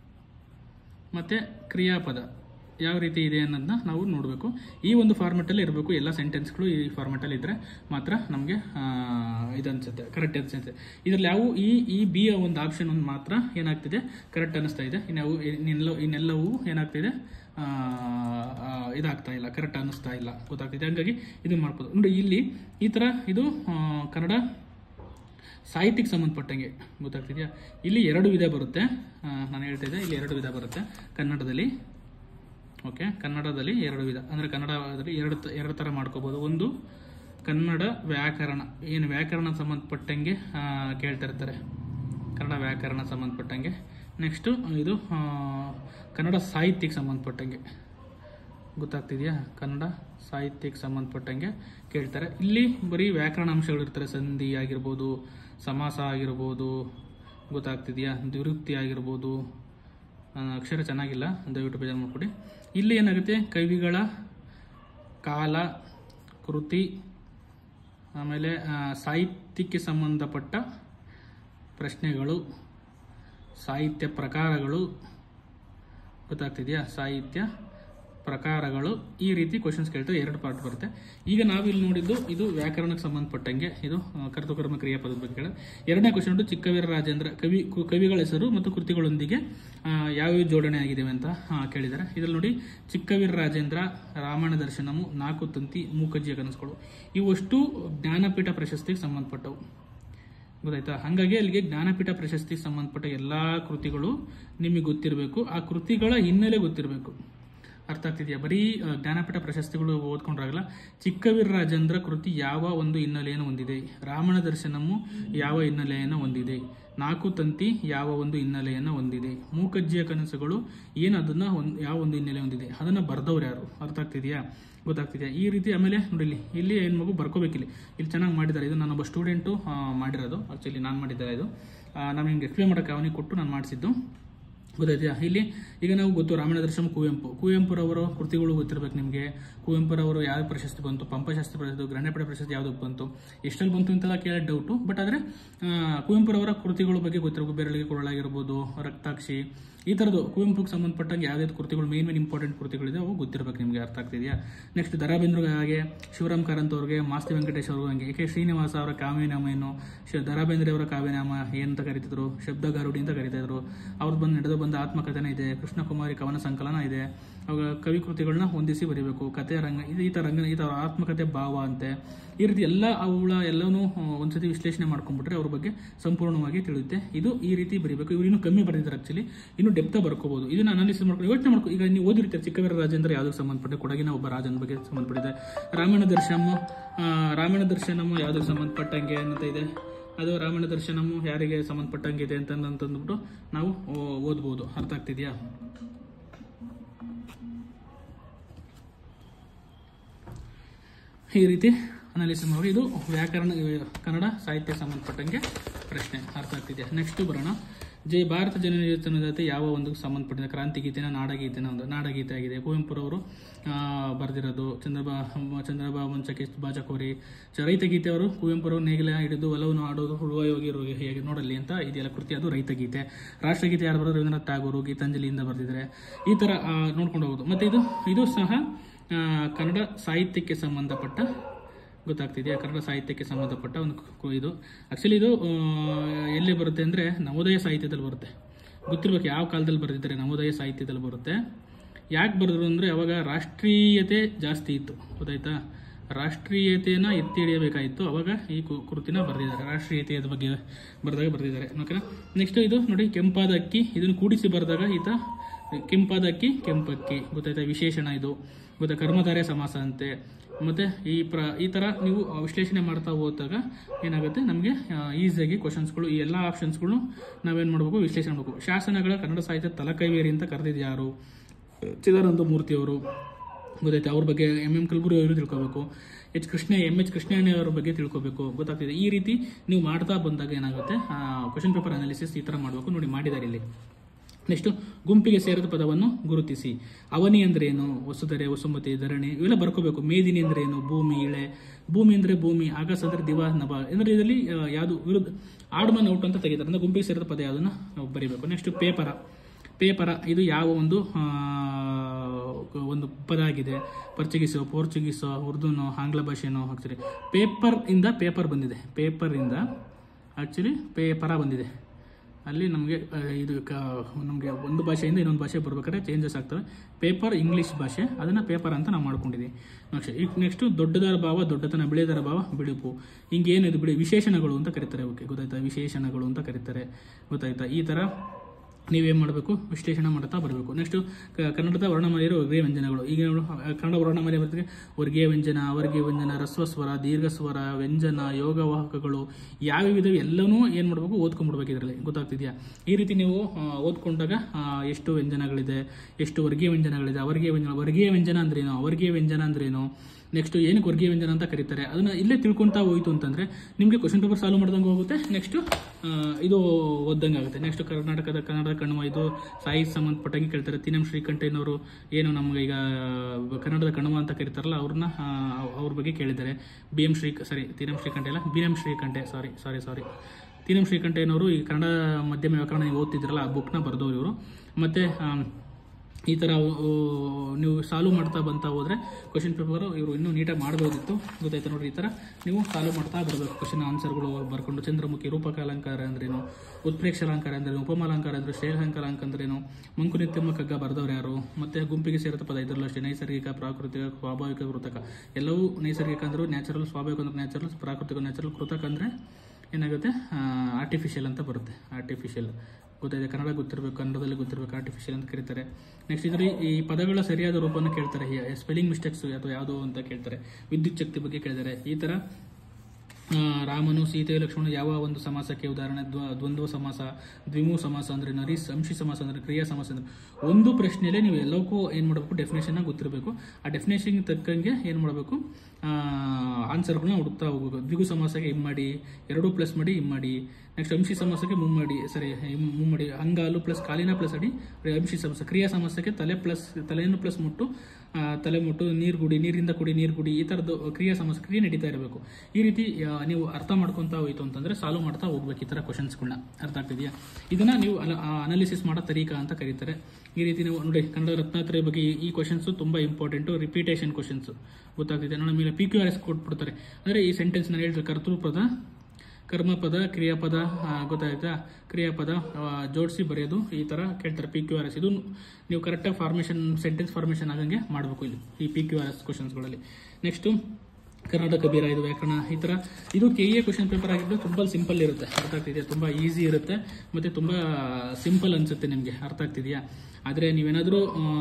ಮತ್ತು ಕ್ರಿಯಾಪದ ಯಾವ ರೀತಿ ಇದೆ ಅನ್ನೋದನ್ನ ನಾವು ನೋಡಬೇಕು ಈ ಒಂದು ಫಾರ್ಮೆಟಲ್ಲಿ ಇರಬೇಕು ಎಲ್ಲ ಸೆಂಟೆನ್ಸ್ಗಳು ಈ ಫಾರ್ಮೆಟಲ್ಲಿ ಇದ್ದರೆ ಮಾತ್ರ ನಮಗೆ ಇದು ಅನ್ಸುತ್ತೆ ಕರೆಕ್ಟ್ ಅನ್ಸುತ್ತೆ ಇದರಲ್ಲಿ ಯಾವ ಈ ಈ ಬಿ ಒಂದು ಆಪ್ಷನ್ ಒಂದು ಮಾತ್ರ ಏನಾಗ್ತಿದೆ ಕರೆಕ್ಟ್ ಅನ್ನಿಸ್ತಾ ಇದೆ ಇನ್ಯಾವು ಇನ್ನೆಲ್ಲ ಇನ್ನೆಲ್ಲವೂ ಏನಾಗ್ತಿದೆ ಆ, ಆ, ಇದಾಗ್ತಾ ಇಲ್ಲ ಕರೆಕ್ಟ್ ಅನ್ನಿಸ್ತಾ ಇಲ್ಲ ಗೊತ್ತಾಗ್ತಿದೆ ಹಂಗಾಗಿ ಇದನ್ನ ಮಾಡ್ಬೋದು ನೋಡಿ ಇಲ್ಲಿ ಈ ಥರ ಇದು ಆ, ಕನ್ನಡ ಸಾಹಿತ್ಯಕ್ಕೆ ಸಂಬಂಧಪಟ್ಟಂಗೆ ಗೊತ್ತಾಗ್ತಿದೆಯಾ ಇಲ್ಲಿ ಎರಡು ವಿಧ ಬರುತ್ತೆ ಆ, ನಾನು ಹೇಳ್ತಾ ಇದ್ದೆ ಇಲ್ಲಿ ಎರಡು ವಿಧ ಬರುತ್ತೆ ಕನ್ನಡದಲ್ಲಿ ಓಕೆ ಕನ್ನಡದಲ್ಲಿ ಎರಡು ವಿಧ ಅಂದರೆ ಕನ್ನಡದಲ್ಲಿ ಎರಡು ತ- ಎರಡು ಥರ ಮಾಡ್ಕೋಬೋದು ಒಂದು ಕನ್ನಡ ವ್ಯಾಕರಣ ಏನು ವ್ಯಾಕರಣ ಸಂಬಂಧಪಟ್ಟಂಗೆ ಆ, ಕೇಳ್ತಾ ಇರ್ತಾರೆ ಕನ್ನಡ ವ್ಯಾಕರಣ ಸಂಬಂಧಪಟ್ಟಂಗೆ ನೆಕ್ಸ್ಟು ಇದು ಆ, ಕನ್ನಡ ಸಾಹಿತ್ಯಕ್ಕೆ ಸಂಬಂಧಪಟ್ಟಂಗೆ ಗೊತ್ತಾಗ್ತಿದೆಯಾ ಕನ್ನಡ ಸಾಹಿತ್ಯಕ್ಕೆ ಸಂಬಂಧಪಟ್ಟಂಗೆ ಕೇಳ್ತಾರೆ ಇಲ್ಲಿ ಬರೀ ವ್ಯಾಕರಣ ಅಂಶಗಳು ಇರ್ತಾರೆ ಸಂಧಿ ಆಗಿರ್ಬೋದು ಸಮಾಸ ಆಗಿರ್ಬೋದು ಗೊತ್ತಾಗ್ತಿದೆಯಾ ದ್ವಿರುಕ್ತಿ ಆಗಿರ್ಬೋದು ಆ, ಅಕ್ಷರ ಚೆನ್ನಾಗಿಲ್ಲ ದಯವಿಟ್ಟು ಬೇಜಾರು ಮಾಡಿಕೊಡಿ ಇಲ್ಲಿ ಏನಾಗುತ್ತೆ ಕವಿಗಳ ಕಾಲ ಕೃತಿ ಆಮೇಲೆ ಆ, ಸಾಹಿತ್ಯಕ್ಕೆ ಸಂಬಂಧಪಟ್ಟ ಪ್ರಶ್ನೆಗಳು ಸಾಹಿತ್ಯ ಪ್ರಕಾರಗಳು ಗೊತ್ತಾಗ್ತಿದೆಯಾ ಸಾಹಿತ್ಯ ಪ್ರಕಾರಗಳು ಈ ರೀತಿ ಕ್ವಶನ್ಸ್ ಕೇಳ್ತಾರೆ ಎರಡು ಪಾರ್ಟ್ ಬರುತ್ತೆ ಈಗ ನಾವಿಲ್ಲಿ ನೋಡಿದ್ದು ಇದು ವ್ಯಾಕರಣಕ್ಕೆ ಸಂಬಂಧಪಟ್ಟಂಗೆ ಇದು ಆ, ಕರ್ತೃಕರ್ಮ ಕ್ರಿಯಾಪದದ ಬಗ್ಗೆ ಕೇಳ ಎರಡನೇ ಕ್ವಶನ್ ಚಿಕ್ಕವೀರ ರಾಜೇಂದ್ರ ಕವಿ ಕು- ಕವಿಗಳ ಹೆಸರು ಮತ್ತು ಕೃತಿಗಳೊಂದಿಗೆ ಆ, ಯಾವ್ಯಾವ ಜೋಡಣೆ ಆಗಿವೆ ಅಂತ ಆ, ಕೇಳಿದ್ದಾರೆ ಇದ್ರಲ್ಲಿ ನೋಡಿ ಚಿಕ್ಕವೀರ ರಾಜೇಂದ್ರ ರಾಮಾಯಣ ದರ್ಶನಮು ನಾಲ್ಕು ತಂತಿ ಮೂಕಜ್ಜಿಯ ಕನಸುಗಳು ಇವಷ್ಟು ಜ್ಞಾನಪೀಠ ಪ್ರಶಸ್ತಿಗೆ ಸಂಬಂಧಪಟ್ಟವು ಗೊತ್ತಾಯ್ತಾ ಹಾಗಾಗಿ ಅಲ್ಲಿಗೆ ಜ್ಞಾನಪೀಠ ಪ್ರಶಸ್ತಿಗೆ ಸಂಬಂಧಪಟ್ಟ ಎಲ್ಲ ಕೃತಿಗಳು ನಿಮಗೆ ಗೊತ್ತಿರಬೇಕು ಆ ಕೃತಿಗಳ ಹಿನ್ನೆಲೆ ಗೊತ್ತಿರಬೇಕು ಅರ್ಥ ಆಗ್ತಿದೆಯಾ ಬರೀ ಆ, ಜ್ಞಾನಪೀಠ ಪ್ರಶಸ್ತಿಗಳು ಓದ್ಕೊಂಡ್ರಾಗಲ್ಲ ಚಿಕ್ಕವೀರ ರಾಜೇಂದ್ರ ಕೃತಿ ಯಾವ ಒಂದು ಹಿನ್ನೆಲೆಯನ್ನು ಹೊಂದಿದೆ ರಾಮಣ ದರ್ಶನಮು ಯಾವ ಹಿನ್ನೆಲೆಯನ್ನು ಹೊಂದಿದೆ ನಾಲ್ಕು ತಂತಿ ಯಾವ ಒಂದು ಹಿನ್ನೆಲೆಯನ್ನು ಹೊಂದಿದೆ ಮೂಕಜ್ಜಿಯ ಕನಸುಗಳು ಏನು ಅದನ್ನ ಒಂದ್- ಯಾವ ಒಂದು ಹಿನ್ನೆಲೆ ಹೊಂದಿದೆ ಅದನ್ನ ಬರ್ದವ್ರು ಯಾರು ಅರ್ಥ ಆಗ್ತಿದೆಯಾ ಗೊತ್ತಾಗ್ತಿದೆಯಾ ಈ ರೀತಿ ಆಮೇಲೆ ನೋಡಿ ಇಲ್ಲಿ ಇಲ್ಲಿ ಏನು ಮಗು ಬರ್ಕೋಬೇಕಿಲ್ಲಿ ಇಲ್ಲಿ ಚೆನ್ನಾಗಿ ಮಾಡಿದ್ದಾರೆ ಇದು ನಾನೊಬ್ಬ ಸ್ಟೂಡೆಂಟು ಮಾಡಿರೋದು ಆ್ಯಕ್ಚುಲಿ ನಾನು ಮಾಡಿದ್ದಾರೆ ಇದು ನಾನು ಹಿಂಗೆ ಎಕ್ಸ್ಪ್ಲೇನ್ ಮಾಡೋಕ್ಕೆ ಅವನಿಗೆ ಕೊಟ್ಟು ನಾನು ಮಾಡಿಸಿದ್ದು ಗೊತ್ತಾಯ್ತಾ ಇಲ್ಲಿ ಈಗ ನಾವು ಗೊತ್ತು ರಾಮಾಯಣ ದರ್ಶನ ಕುವೆಂಪು ಕುವೆಂಪುರವರ ಕೃತಿಗಳು ಗೊತ್ತಿರ್ಬೇಕು ನಿಮಗೆ ಕುವೆಂಪುರವರು ಯಾವ ಪ್ರಶಸ್ತಿ ಬಂತು ಪಂಪಶಾಸ್ತ್ರ ಪ್ರಶಸ್ತಿ ಗ್ರಂಥಪೀಠ ಪ್ರಶಸ್ತಿ ಯಾವುದಕ್ಕೆ ಬಂತು ಎಷ್ಟಲ್ಲಿ ಬಂತು ಅಂತೆಲ್ಲ ಕೇಳೋ ಡೌಟು ಬಟ್ ಆದರೆ ಕುವೆಂಪುರವರ ಕೃತಿಗಳ ಬಗ್ಗೆ ಗೊತ್ತಿರಬೇಕು ಬೆರಳಿಗೆ ಕೊರಳಾಗಿರ್ಬೋದು ರಕ್ತಾಕ್ಷಿ ಈ ಥರದ್ದು ಕುವೆಂಪುಗೆ ಸಂಬಂಧಪಟ್ಟಂಗೆ ಯಾವ್ದಾವ್ದು ಕೃತಿಗಳು ಮೇನ್ ಮೇನ್ ಇಂಪಾರ್ಟೆಂಟ್ ಕೃತಿಗಳಿದೆ ಅವು ಗೊತ್ತಿರಬೇಕು ನಿಮಗೆ ಅರ್ಥ ಆಗ್ತಿದೆಯಾ ನೆಕ್ಸ್ಟ್ ದರಾ ಬೇಂದ್ರಿಗೆ ಹಾಗೆ ಶಿವರಾಮ್ ಕಾರಂತ್ ಅವ್ರಿಗೆ ಮಾಸ್ತಿ ವೆಂಕಟೇಶ್ ಅವ್ರಿಗೆ ಹಂಗೆ ಏಕೆ ಶ್ರೀನಿವಾಸ ಅವರ ಕಾವ್ಯನಾಮ ಏನು ಶ ದರಾ ಬೇಂದ್ರೆ ಅವರ ಕಾವ್ಯನಾಮ ಏನಂತ ಕರಿತಿದ್ರು ಶಬ್ದಗಾರುಡಿ ಅಂತ ಕರಿತಿದ್ರು ಅವ್ರದ್ದು ಬಂದು ನಡೆದು ಬಂದ ಆತ್ಮಕಥನ ಇದೆ ಕೃಷ್ಣಕುಮಾರಿ ಕವನ ಸಂಕಲನ ಇದೆ ಅವಾಗ ಕವಿ ಕೃತಿಗಳನ್ನ ಹೊಂದಿಸಿ ಬರೀಬೇಕು ಕತೆ ರಂಗ ಇದು ಈ ಥರ ರಂಗ ಈ ಥರ ಆತ್ಮಕತೆ ಭಾವ ಅಂತೆ ಈ ರೀತಿ ಎಲ್ಲ ಅವುಗಳ ಎಲ್ಲನೂ ಆ, ಒಂದ್ಸತಿ ವಿಶ್ಲೇಷಣೆ ಮಾಡ್ಕೊಂಡ್ಬಿಟ್ರೆ ಅವ್ರ ಬಗ್ಗೆ ಸಂಪೂರ್ಣವಾಗಿ ತಿಳಿಯುತ್ತೆ ಇದು ಈ ರೀತಿ ಬರೀಬೇಕು ಇವ್ರು ಇನ್ನೂ ಕಮ್ಮಿ ಬರೆದಿದ್ದಾರೆ ಆಕ್ಚುಲಿ ಇನ್ನು ಡೆಪ್ತ ಬರ್ಕೋಬಹುದು ಇದನ್ನ ಅನಾಲಿಸಿಸ್ ಮಾಡ್ಕೊಂಡು ಯೋಚನೆ ಮಾಡ್ಕೊ ಈಗ ನೀವು ಓದಿರ್ತೀರಿ ಚಿಕ್ಕವೀರ ರಾಜೇಂದ್ರ ಯಾವುದಕ್ಕೆ ಸಂಬಂಧಪಟ್ಟ ಕೊಡಗಿನ ಒಬ್ಬ ರಾಜನ ಬಗ್ಗೆ ಸಂಬಂಧಪಟ್ಟಿದೆ ರಾಮಾಯಣ ದರ್ಶನಮು ಆ, ರಾಮಾಯಣ ದರ್ಶನಮು ಯಾವುದಕ್ಕೆ ಸಂಬಂಧಪಟ್ಟಂಗೆ ಅಂತ ಇದೆ ಅದು ರಾಮಾಯಣ ದರ್ಶನಮು ಯಾರಿಗೆ ಸಂಬಂಧಪಟ್ಟಂಗಿದೆ ಅಂತ ಅಂತಂದ್ಬಿಟ್ಟು ನಾವು ಓ- ಓದ್ಬೋದು ಅರ್ಥ ಆಗ್ತಿದೆಯಾ ಈ ರೀತಿ ಅನಾಲಿಸಿಸ್ ಮಾಡಿ ಇದು ವ್ಯಾಕರಣ ಕನ್ನಡ ಸಾಹಿತ್ಯ ಸಂಬಂಧಪಟ್ಟಂಗೆ ಪ್ರಶ್ನೆ ಅರ್ಥ ಆಗ್ತಿದೆ ನೆಕ್ಸ್ಟ್ ಬರೋಣ ಜೈ ಭಾರತ ಜನಜಾತಿ ಯಾವ ಒಂದು ಸಂಬಂಧಪಟ್ಟಿದೆ ಕ್ರಾಂತಿಗೀತೆನ ನಾಡಗೀತೆನ ಒಂದು ನಾಡಗೀತೆ ಆಗಿದೆ ಕುವೆಂಪುರವರು ಆ, ಬರೆದಿರೋದು ಚಂದ್ರಬಾ ಚಂದ್ರಬಾ ಮುಂಚಕ್ಕೆ ಬಾಜಕೋರಿ ಚ- ರೈತ ಗೀತೆ ಅವರು ಕುವೆಂಪುರವರು ನೇಗಿಲ ಹಿಡಿದು ಒಲವನ್ನು ಆಡೋದು ಹುಡುವ ಯೋಗಿ ರೋಗಿ ಹೇಗೆ ನೋಡಲಿ ಅಂತ ಇದೆಲ್ಲ ಕೃತಿ ಅದು ರೈತ ಗೀತೆ ರಾಷ್ಟ್ರಗೀತೆ ಯಾರು ಬರೋದು ರವೀಂದ್ರನಾಥ್ ಟಾಗೋರು ಗೀತಾಂಜಲಿಯಿಂದ ಬರೆದಿದ್ದಾರೆ ಈ ಥರ ಆ, ನೋಡ್ಕೊಂಡು ಹೋಗೋದು ಮತ್ತು ಇದು ಇದು ಸಹ ಆ, ಕನ್ನಡ ಸಾಹಿತ್ಯಕ್ಕೆ ಸಂಬಂಧಪಟ್ಟ ಗೊತ್ತಾಗ್ತಿದೆಯಾ ಕನ್ನಡ ಸಾಹಿತ್ಯಕ್ಕೆ ಸಂಬಂಧಪಟ್ಟ ಒಂದು ಕು- ಇದು ಆ್ಯಕ್ಚುಲಿ ಇದು ಆ, ಎಲ್ಲಿ ಬರುತ್ತೆ ಅಂದರೆ ನವೋದಯ ಸಾಹಿತ್ಯದಲ್ಲಿ ಬರುತ್ತೆ ಗೊತ್ತಿರ್ಬೇಕು ಯಾವ ಕಾಲದಲ್ಲಿ ಬರೆದಿದ್ದಾರೆ ನವೋದಯ ಸಾಹಿತ್ಯದಲ್ಲಿ ಬರುತ್ತೆ ಯಾಕೆ ಬರೆದ್ರು ಅಂದರೆ ಅವಾಗ ರಾಷ್ಟ್ರೀಯತೆ ಜಾಸ್ತಿ ಇತ್ತು ಗೊತ್ತಾಯ್ತಾ ರಾಷ್ಟ್ರೀಯತೆಯನ್ನು ಎತ್ತಿ ಹಿಡಿಯಬೇಕಾಗಿತ್ತು ಅವಾಗ ಈ ಕು- ಕೃತಿನ ಬರೆದಿದ್ದಾರೆ ರಾಷ್ಟ್ರೀಯತೆಯ ಬಗ್ಗೆ ಬರೆದಾಗ ಬರೆದಿದ್ದಾರೆ ಓಕೆನಾ ನೆಕ್ಸ್ಟ್ ಇದು ನೋಡಿ ಕೆಂಪಾದ ಅಕ್ಕಿ ಇದನ್ನು ಕೂಡಿಸಿ ಬರೆದಾಗ ಈತ ಕೆಂಪಾದ ಅಕ್ಕಿ ಕೆಂಪಕ್ಕಿ ಗೊತ್ತಾಯ್ತಾ ವಿಶೇಷಣ ಇದು ಗೊತ್ತಾ ಕರ್ಮಧಾರೆ ಸಮಾಸ ಅಂತೆ ಮತ್ತೆ ಈ ಪ್ರ ಈ ಥರ ನೀವು ವಿಶ್ಲೇಷಣೆ ಮಾಡ್ತಾ ಹೋದಾಗ ಏನಾಗುತ್ತೆ ನಮಗೆ ಈಸಿಯಾಗಿ ಕ್ವಶನ್ಸ್ಗಳು ಈ ಎಲ್ಲ ಆಪ್ಷನ್ಸ್ಗಳು ನಾವೇನು ಮಾಡಬೇಕು ವಿಶ್ಲೇಷಣೆ ಮಾಡಬೇಕು ಶಾಸನಗಳ ಕನ್ನಡ ಸಾಹಿತ್ಯ ತಲಕೈವೇರಿ ಅಂತ ಕರೆದಿದ್ದು ಯಾರು ಚಿದಾನಂದ ಮೂರ್ತಿಯವರು ಗೊತ್ತಾಯ್ತು ಅವ್ರ ಬಗ್ಗೆ ಎಂ ಎಂ ಕಲ್ಬುರ್ಗಿ ಅವರು ತಿಳ್ಕೊಬೇಕು H Krishna M H Krishnaiah ಅವರ ಬಗ್ಗೆ ತಿಳ್ಕೊಬೇಕು ಗೊತ್ತಾಗ್ತಿದೆ ಈ ರೀತಿ ನೀವು ಮಾಡ್ತಾ ಬಂದಾಗ ಏನಾಗುತ್ತೆ ಕ್ವಶನ್ ಪೇಪರ್ ಅನಾಲಿಸಿಸ್ ಈ ಥರ ಮಾಡಬೇಕು ನೋಡಿ ಮಾಡಿದ್ದಾರೆ ಇಲ್ಲಿ ನೆಕ್ಸ್ಟ್ ಗುಂಪಿಗೆ ಸೇರಿದ ಪದವನ್ನು ಗುರುತಿಸಿ ಅವನಿ ಅಂದ್ರೆ ಏನು ವಸುಧರೆ ವಸುಮತಿ ಧರಣಿ ಇವೆಲ್ಲ ಬರ್ಕೋಬೇಕು ಮೇದಿನಿ ಅಂದ್ರೆ ಏನು ಭೂಮಿ ಇಳೆ ಭೂಮಿ ಅಂದ್ರೆ ಭೂಮಿ ಆಕಾಶ ಅಂದ್ರೆ ದಿವ ನಭ ಅಂದ್ರೆ ಇದರಲ್ಲಿ ಆ, ಯಾವುದು ವಿರುದ್ಧ ಆಡ್ಮನ್ ಔಟ್ ಅಂತ ತೆಗಿತಾರೆ ಅಂದ್ರೆ ಗುಂಪಿಗೆ ಸೇರಿದ ಪದ ಯಾವುದನ್ನ ನಾವು ಬರೀಬೇಕು ನೆಕ್ಸ್ಟ್ ಪೇಪರ ಪೇಪರ ಇದು ಯಾವ ಒಂದು ಆ, ಒಂದು ಪದ ಆಗಿದೆ ಪರ್ಚುಗೀಸು ಪೋರ್ಚುಗೀಸು ಉರ್ದುನೋ ಆಂಗ್ಲ ಭಾಷೆನೋ ಹಾಕ್ತೀರಿ ಪೇಪರ್ ಇಂದ ಪೇಪರ್ ಬಂದಿದೆ ಪೇಪರ್ ಇಂದ ಆಕ್ಚುಲಿ ಪೇಪರ ಬಂದಿದೆ ಅಲ್ಲಿ ನಮಗೆ ಇದು ಕ ನಮಗೆ ಒಂದು ಭಾಷೆಯಿಂದ ಇನ್ನೊಂದು ಭಾಷೆ ಬರ್ಬೇಕಾದ್ರೆ ಚೇಂಜಸ್ ಆಗ್ತವೆ ಪೇಪರ್ ಇಂಗ್ಲೀಷ್ ಭಾಷೆ ಅದನ್ನು ಪೇಪರ್ ಅಂತ ನಾವು ಮಾಡ್ಕೊಂಡಿದ್ದೀವಿ ನೆಕ್ಸ್ಟ್ ಈಗ ನೆಕ್ಸ್ಟು ದೊಡ್ಡದರ ಭಾವ ದೊಡ್ಡತನ ಬಿಳಿದರ ಭಾವ ಬಿಳುಪು ಹಿಂಗೇನಿದು ಬಿಳಿ ವಿಶೇಷಣಗಳು ಅಂತ ಕರೀತಾರೆ ಓಕೆ ಗೊತ್ತಾಯ್ತಾ ವಿಶೇಷಣಗಳು ಅಂತ ಕರೀತಾರೆ ಗೊತ್ತಾಯ್ತಾ ಈ ಥರ ನೀವೇನು ಮಾಡಬೇಕು ವಿಶ್ಲೇಷಣೆ ಮಾಡ್ತಾ ಬರಬೇಕು ನೆಕ್ಸ್ಟು ಕನ್ನಡದ ವರ್ಣಮಾಲೆಯರು ವರ್ಗೀಯ ವ್ಯಂಜನಗಳು ಈಗ ನೋಡು, ಆ, ಕನ್ನಡ ವರ್ಣಮಾಲೆ ಬರ್ತದೆ ವರ್ಗೀಯ ವ್ಯಂಜನ ಅವರ್ಗೀಯ ವ್ಯಂಜನ ರಸ್ವ ಸ್ವರ ದೀರ್ಘ ಸ್ವರ ವ್ಯಂಜನ ಯೋಗವಾಹಕಗಳು ಯಾವ್ಯಾವ ಇದಾವೆ ಎಲ್ಲನೂ ಏನು ಮಾಡಬೇಕು ಓದ್ಕೊಂಡ್ಬಿಡ್ಬೇಕು ಇದರಲ್ಲಿ ಗೊತ್ತಾಗ್ತಿದೆಯಾ ಈ ರೀತಿ ನೀವು ಆ, ಓದ್ಕೊಂಡಾಗ ಆ, ಎಷ್ಟು ವ್ಯಂಜನಗಳಿದೆ ಎಷ್ಟು ವರ್ಗೀಯ ವ್ಯಂಜನಗಳಿದೆ ಅವರ್ಗೀಯ ವ್ಯಂಜನ ವರ್ಗೀಯ ವ್ಯಂಜನ ಅಂದ್ರೇನು ಅವರ್ಗೀಯ ವ್ಯಂಜನ ಅಂದ್ರೇನು ನೆಕ್ಸ್ಟ್ ಏನಕ್ಕೆ ವರ್ಗೀಯ ವ್ಯಂಜನ ಅಂತ ಕರೀತಾರೆ ಅದನ್ನ ಇಲ್ಲೇ ತಿಳ್ಕೊಂತಾ ಹೋಯ್ತು ಅಂತಂದ್ರೆ ನಿಮಗೆ ಕ್ವಶನ್ ಪೇಪರ್ ಸಾಲ್ವ್ ಮಾಡ್ದಂಗೆ ಹೋಗುತ್ತೆ ನೆಕ್ಸ್ಟ್ ಇದು ಓದ್ದಂಗೆ ಆಗುತ್ತೆ ನೆಕ್ಸ್ಟ್ ಕರ್ನಾಟಕದ ಕನ್ನಡ ಕಣ್ವ ಇದು ಸಾಹಿತ್ಯ ಸಂಬಂಧಪಟ್ಟಂಗೆ ಕೇಳ್ತಾರೆ ತೀನಂ ಶ್ರೀಕಂಠಯ್ಯನವರು ಏನು ನಮ್ಗೆ ಈಗ ಕನ್ನಡದ ಕಣ್ವ ಅಂತ ಕರೀತಾರಲ್ಲ ಅವ್ರನ್ನ ಆ, ಅವ್ರ ಬಗ್ಗೆ ಕೇಳಿದ್ದಾರೆ B M Shri sorry Teenam Srikanta ಇಲ್ಲ ಬಿ ಎಂ ಶ್ರೀಕಂಠೆ ಸಾರಿ ಸಾರಿ ಸಾರಿ ತೀನಂ ಶ್ರೀಕಂಠಯ್ಯನವರು ಈ ಕನ್ನಡ ಮಾಧ್ಯಮ ವ್ಯಾಕರಣ ನೀವು ಓದ್ತಿದ್ರಲ್ಲ ಆ ಬುಕ್ನ ಬರೆದವರು ಇವರು ಮತ್ತು ಈ ಥರ ಅವು ನೀವು ಸಾಲ್ವ್ ಮಾಡ್ತಾ ಬಂತಾ ಹೋದರೆ ಕ್ವಶನ್ ಪೇಪರು ಇವರು ಇನ್ನೂ ನೀಟಾಗಿ ಮಾಡ್ಬೋದಿತ್ತು ಗೊತ್ತಾಯ್ತು ನೋಡ್ರಿ ಈ ಥರ ನೀವು ಸಾಲ್ವ್ ಮಾಡ್ತಾ ಬರಬೇಕು ಕ್ವಶನ್ ಆನ್ಸರ್ಗಳು ಬರ್ಕೊಂಡು ಚಂದ್ರಮುಖಿ ರೂಪಕ ಅಲಂಕಾರ ಅಂದ್ರೇನು ಉತ್ಪ್ರೇಕ್ಷ ಅಲಂಕಾರ ಅಂದ್ರೇನು ಉಪಮಾಲಂಕಾರ ಅಂದ್ರೆ ಶ್ರೇಯಾಂಕ ಅಂದ್ರೇನು ಮಂಕುನಿತ್ಯಮ್ಮ ಕಗ್ಗ ಬರೆದವ್ರು ಯಾರು ಮತ್ತೆ ಗುಂಪಿಗೆ ಸೇರಿದ ಪದ ಇದರಲ್ಲೂ ಅಷ್ಟೇ ನೈಸರ್ಗಿಕ ಪ್ರಾಕೃತಿಕ ಸ್ವಾಭಾವಿಕ ಕೃತಕ ಎಲ್ಲವೂ ನೈಸರ್ಗಿಕ ಅಂದ್ರು ನ್ಯಾಚುರಲ್ ಸ್ವಾಭಾವಿಕ ಅಂದ್ರೆ ನ್ಯಾಚುರಲ್ ಪ್ರಾಕೃತಿಕ ನ್ಯಾಚುರಲ್ ಕೃತಕ ಅಂದರೆ ಏನಾಗುತ್ತೆ ಆರ್ಟಿಫಿಷಿಯಲ್ ಅಂತ ಬರುತ್ತೆ ಆರ್ಟಿಫಿಷಿಯಲ್ ಗೊತ್ತಾಗಿದೆ ಕನ್ನಡ ಗೊತ್ತಿರಬೇಕು ಕನ್ನಡದಲ್ಲಿ ಗೊತ್ತಿರಬೇಕು ಆರ್ಟಿಫಿಷಿಯಲ್ ಅಂತ ಕರೀತಾರೆ ನೆಕ್ಸ್ಟ್ ಇದರಲ್ಲಿ ಈ ಪದಗಳ ಸರಿಯಾದ ರೂಪವನ್ನು ಕೇಳ್ತಾರೆ ಸ್ಪೆಲ್ಲಿಂಗ್ ಮಿಸ್ಟೇಕ್ಸ್ ಅಥವಾ ಯಾವುದು ಅಂತ ಕೇಳ್ತಾರೆ ವಿದ್ಯುತ್ ಶಕ್ತಿ ಬಗ್ಗೆ ಕೇಳಿದ್ದಾರೆ ಈ ಥರ ಆ, ರಾಮನು ಸೀತೆ ಲಕ್ಷ್ಮಣ ಯಾವ ಒಂದು ಸಮಾಸಕ್ಕೆ ಉದಾಹರಣೆ ದ್ವ ದ್ವಂದ್ವ ಸಮಾಸ ದ್ವಿಮು ಸಮಾಸ ಅಂದ್ರೆ ನರಿ ಸಂಶಿ ಸಮಾಸ ಅಂದ್ರೆ ಕ್ರಿಯಾ ಸಮಾಸ ಅಂದ್ರೆ ಒಂದು ಪ್ರಶ್ನೆಯಲ್ಲೇ ನೀವು ಎಲ್ಲಕ್ಕೂ ಏನು ಮಾಡಬೇಕು ಡೆಫಿನೇಷನ್ ಗೊತ್ತಿರಬೇಕು ಆ ಡೆಫಿನೇಷನ್ ತಕ್ಕಂಗೆ ಏನು ಮಾಡಬೇಕು ಆನ್ಸರ್ಗಳನ್ನ ಹುಡುಕ್ತಾ ಹೋಗ್ಬೇಕು ದ್ವಿಗು ಸಮಾಸಕ್ಕೆ ಇಮ್ ಮಾಡಿ ಎರಡು ಪ್ಲಸ್ ಮಾಡಿ ಇಮ್ ಮಾಡಿ ನೆಕ್ಸ್ಟ್ ಅಂಶಿ ಸಮಾಸಕ್ಕೆ ಮುಮ್ ಮಾಡಿ ಸರಿ ಇಮ್- ಮುಮ್ ಮಾಡಿ ಅಂಗಾಲು ಪ್ಲಸ್ ಕಾಲಿನ ಪ್ಲಸ್ ಅಡಿ ಅಂಶಿ ಸಮಾಸ ಕ್ರಿಯಾ ಸಮಾಸಕ್ಕೆ ತಲೆ ಪ್ಲಸ್ ತಲೆಯನ್ನು ಪ್ಲಸ್ ಮುಟ್ಟು ಆ, ತಲೆ ಮುಟ್ಟು ನೀರು ಕುಡಿ ನೀರಿಂದ ಕುಡಿ ನೀರು ಕುಡಿ ಈ ಥರದ್ದು ಕ್ರಿಯಾ ಸಮಸ್ಯೆ ಕ್ರಿಯೆ ನಡೀತಾ ಇರಬೇಕು ಈ ರೀತಿ ಆ, ನೀವು ಅರ್ಥ ಮಾಡ್ಕೊತಾ ಹೋಯ್ತು ಅಂತಂದ್ರೆ ಸಾಲ್ವ್ ಮಾಡ್ತಾ ಹೋಗ್ಬೇಕು ಈ ಥರ ಕ್ವಶನ್ಸ್ಗಳನ್ನ ಅರ್ಥ ಆಗ್ತಿದೆಯಾ ಇದನ್ನ ನೀವು ಅನಾಲಿಸಿಸ್ ಮಾಡೋ ತರೀಕಾ ಅಂತ ಕರೀತಾರೆ ಈ ರೀತಿ ನೀವು ನೋಡಿ ಕನ್ನಡ ರತ್ನಾತ್ರಯ ಬಗ್ಗೆ ಈ- ಈ ಕ್ವಶನ್ಸ್ ತುಂಬಾ ಇಂಪಾರ್ಟೆಂಟು ರಿಪೀಟೇಷನ್ ಕ್ವಶನ್ಸ್ ಗೊತ್ತಾಗ್ತಿದೆ ನೋಡಿ ಮೇಲೆ ಪಿ ಕ್ಯೂ ಆರ್ ಎಸ್ ಕೊಟ್ಬಿಡ್ತಾರೆ ಅಂದರೆ ಈ ಸೆಂಟೆನ್ಸ್ ನಾನು ಹೇಳಿದ್ರೆ ಕರ್ತೃಪದ ಕರ್ಮಪದ ಕ್ರಿಯಾಪದ ಆ, ಗೊತ್ತಾಯ್ತಾ ಕ್ರಿಯಾಪದ ಜೋಡಿಸಿ ಬರೆಯೋದು ಈ ಥರ ಕೇಳ್ತಾರೆ ಪಿ ಕ್ಯೂ ಆರ್ ಎಸ್ ಇದು ನೀವು ಕರೆಕ್ಟಾಗಿ ಫಾರ್ಮೇಷನ್ ಸೆಂಟೆನ್ಸ್ ಫಾರ್ಮೇಷನ್ ಆಗಂಗೆ ಮಾಡಬೇಕು ಇಲ್ಲಿ ಈ ಪಿ ಕ್ಯೂ ಆರ್ ಎಸ್ ಕ್ವಶನ್ಸ್ಗಳಲ್ಲಿ ನೆಕ್ಸ್ಟು ಕರ್ನಾಟಕ ಕಬೀರ ಇದು ವ್ಯಾಕರಣ ಈ ಥರ ಇದು ಕೆ ಎ ಕ್ವಶನ್ ಪೇಪರ್ ಆಗಿದ್ದು ತುಂಬ ಸಿಂಪಲ್ ಇರುತ್ತೆ ಅರ್ಥ ಆಗ್ತಿದೆಯಾ ತುಂಬ ಈಸಿ ಇರುತ್ತೆ ಮತ್ತು ತುಂಬ ಸಿಂಪಲ್ ಅನಿಸುತ್ತೆ ನಿಮಗೆ ಅರ್ಥ ಆಗ್ತಿದೆಯಾ ಆದರೆ ನೀವೇನಾದರೂ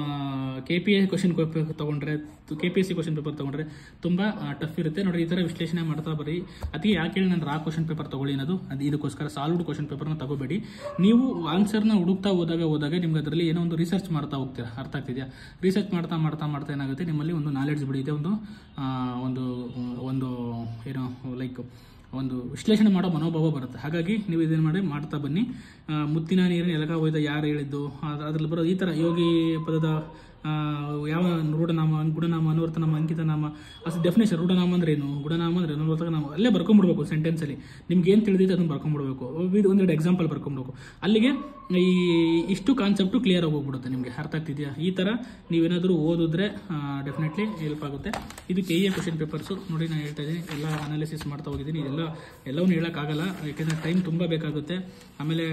K P A question paper ತೊಗೊಂಡ್ರೆ K P S C question paper ತೊಗೊಂಡ್ರೆ ತುಂಬ ಟಫ್ ಇರುತ್ತೆ ನೋಡ್ರಿ ಈ ಥರ ವಿಶ್ಲೇಷಣೆ ಮಾಡ್ತಾ ಬರೀ ಅದಕ್ಕೆ ಯಾಕೆ ಹೇಳಿ ನಾನು ರಾ ಕ್ವಶನ್ ಪೇಪರ್ ತೊಗೊಳ್ಳಿ ಅನ್ನೋದು ಅದು ಇದಕ್ಕೋಸ್ಕರ ಸಾಲ್ವ್ಡ್ ಕ್ವಶನ್ ಪೇಪರ್ನ ತಗೋಬೇಡಿ ನೀವು ಆನ್ಸರ್ನ ಹುಡುಕ್ತಾ ಹೋದಾಗ ಹೋದಾಗ ನಿಮ್ಗೆ ಅದರಲ್ಲಿ ಏನೋ ಒಂದು ರಿಸರ್ಚ್ ಮಾಡ್ತಾ ಹೋಗ್ತೀರಾ ಅರ್ಥ ಆಗ್ತಿದೆಯಾ ರಿಸರ್ಚ್ ಮಾಡ್ತಾ ಮಾಡ್ತಾ ಮಾಡ್ತಾ ಏನಾಗುತ್ತೆ ನಿಮ್ಮಲ್ಲಿ ಒಂದು ನಾಲೆಡ್ಜ್ ಬೆಳೆಯುತ್ತೆ ಒಂದು ಆ, ಒಂದು ಒಂದು ಏನೋ ಲೈಕ್ ಒಂದು ವಿಶ್ಲೇಷಣೆ ಮಾಡೋ ಮನೋಭಾವ ಬರುತ್ತೆ ಹಾಗಾಗಿ ನೀವು ಇದನ್ನು ಮಾಡಿ ಮಾಡ್ತಾ ಬನ್ನಿ ಆ, ಮುತ್ತಿನ ನೀರಿನ ಎಲಗ ಒಯ್ದ ಯಾರು ಹೇಳಿದ್ದು ಅದ್- ಅದ್ರಲ್ಲಿ ಬರೋ ಈ ಥರ ಯೋಗಿ ಪದದ ಆ, ಯಾವ ರೂಢನಾಮ ಗುಣನಾಮ ಅನುವರ್ತನಾಮ ಅಂಕಿತನಾಮ ಅಸ್ ಡೆಫಿನೇಷನ್ ರೂಢನಾಮ ಅಂದ್ರೆ ಏನು ಗುಣನಾಮ ಅಂದ್ರೆ ಏನು ಅನುವರ್ತಕ ನಾಮ ಅಲ್ಲೇ ಬರ್ಕೊಂಡ್ಬಿಡ್ಬೇಕು ಸೆಂಟೆನ್ಸಲ್ಲಿ ನಿಮ್ಗೆ ಏನು ತಿಳಿದಿದೆ ಅದನ್ನು ಬರ್ಕೊಂಡ್ಬಿಡ್ಬೇಕು ಇದು ಒಂದೆರಡು ಎಕ್ಸಾಂಪಲ್ ಬರ್ಕೊಂಡ್ಬಿಡ್ಬೇಕು ಅಲ್ಲಿಗೆ ಈ ಇಷ್ಟು ಕಾನ್ಸೆಪ್ಟು ಕ್ಲಿಯರ್ ಆಗಿ ಹೋಗ್ಬಿಡುತ್ತೆ ನಿಮಗೆ ಅರ್ಥ ಆಗ್ತಿದೆಯಾ ಈ ಥರ ನೀವೇನಾದರೂ ಓದಿದ್ರೆ ಡೆಫಿನೆಟ್ಲಿ ಹೆಲ್ಪ್ ಆಗುತ್ತೆ ಇದು ಕೆ ಎ ಕ್ವಶನ್ ಪೇಪರ್ಸು ನೋಡಿ ನಾನು ಹೇಳ್ತಾ ಇದ್ದೀನಿ ಎಲ್ಲ ಅನಾಲಿಸಿಸ್ ಮಾಡ್ತಾ ಹೋಗಿದ್ದೀನಿ ಎಲ್ಲ ಎಲ್ಲವನ್ನೂ ಹೇಳೋಕ್ಕಾಗಲ್ಲ ಯಾಕೆಂದರೆ ಟೈಮ್ ತುಂಬ ಬೇಕಾಗುತ್ತೆ ಆಮೇಲೆ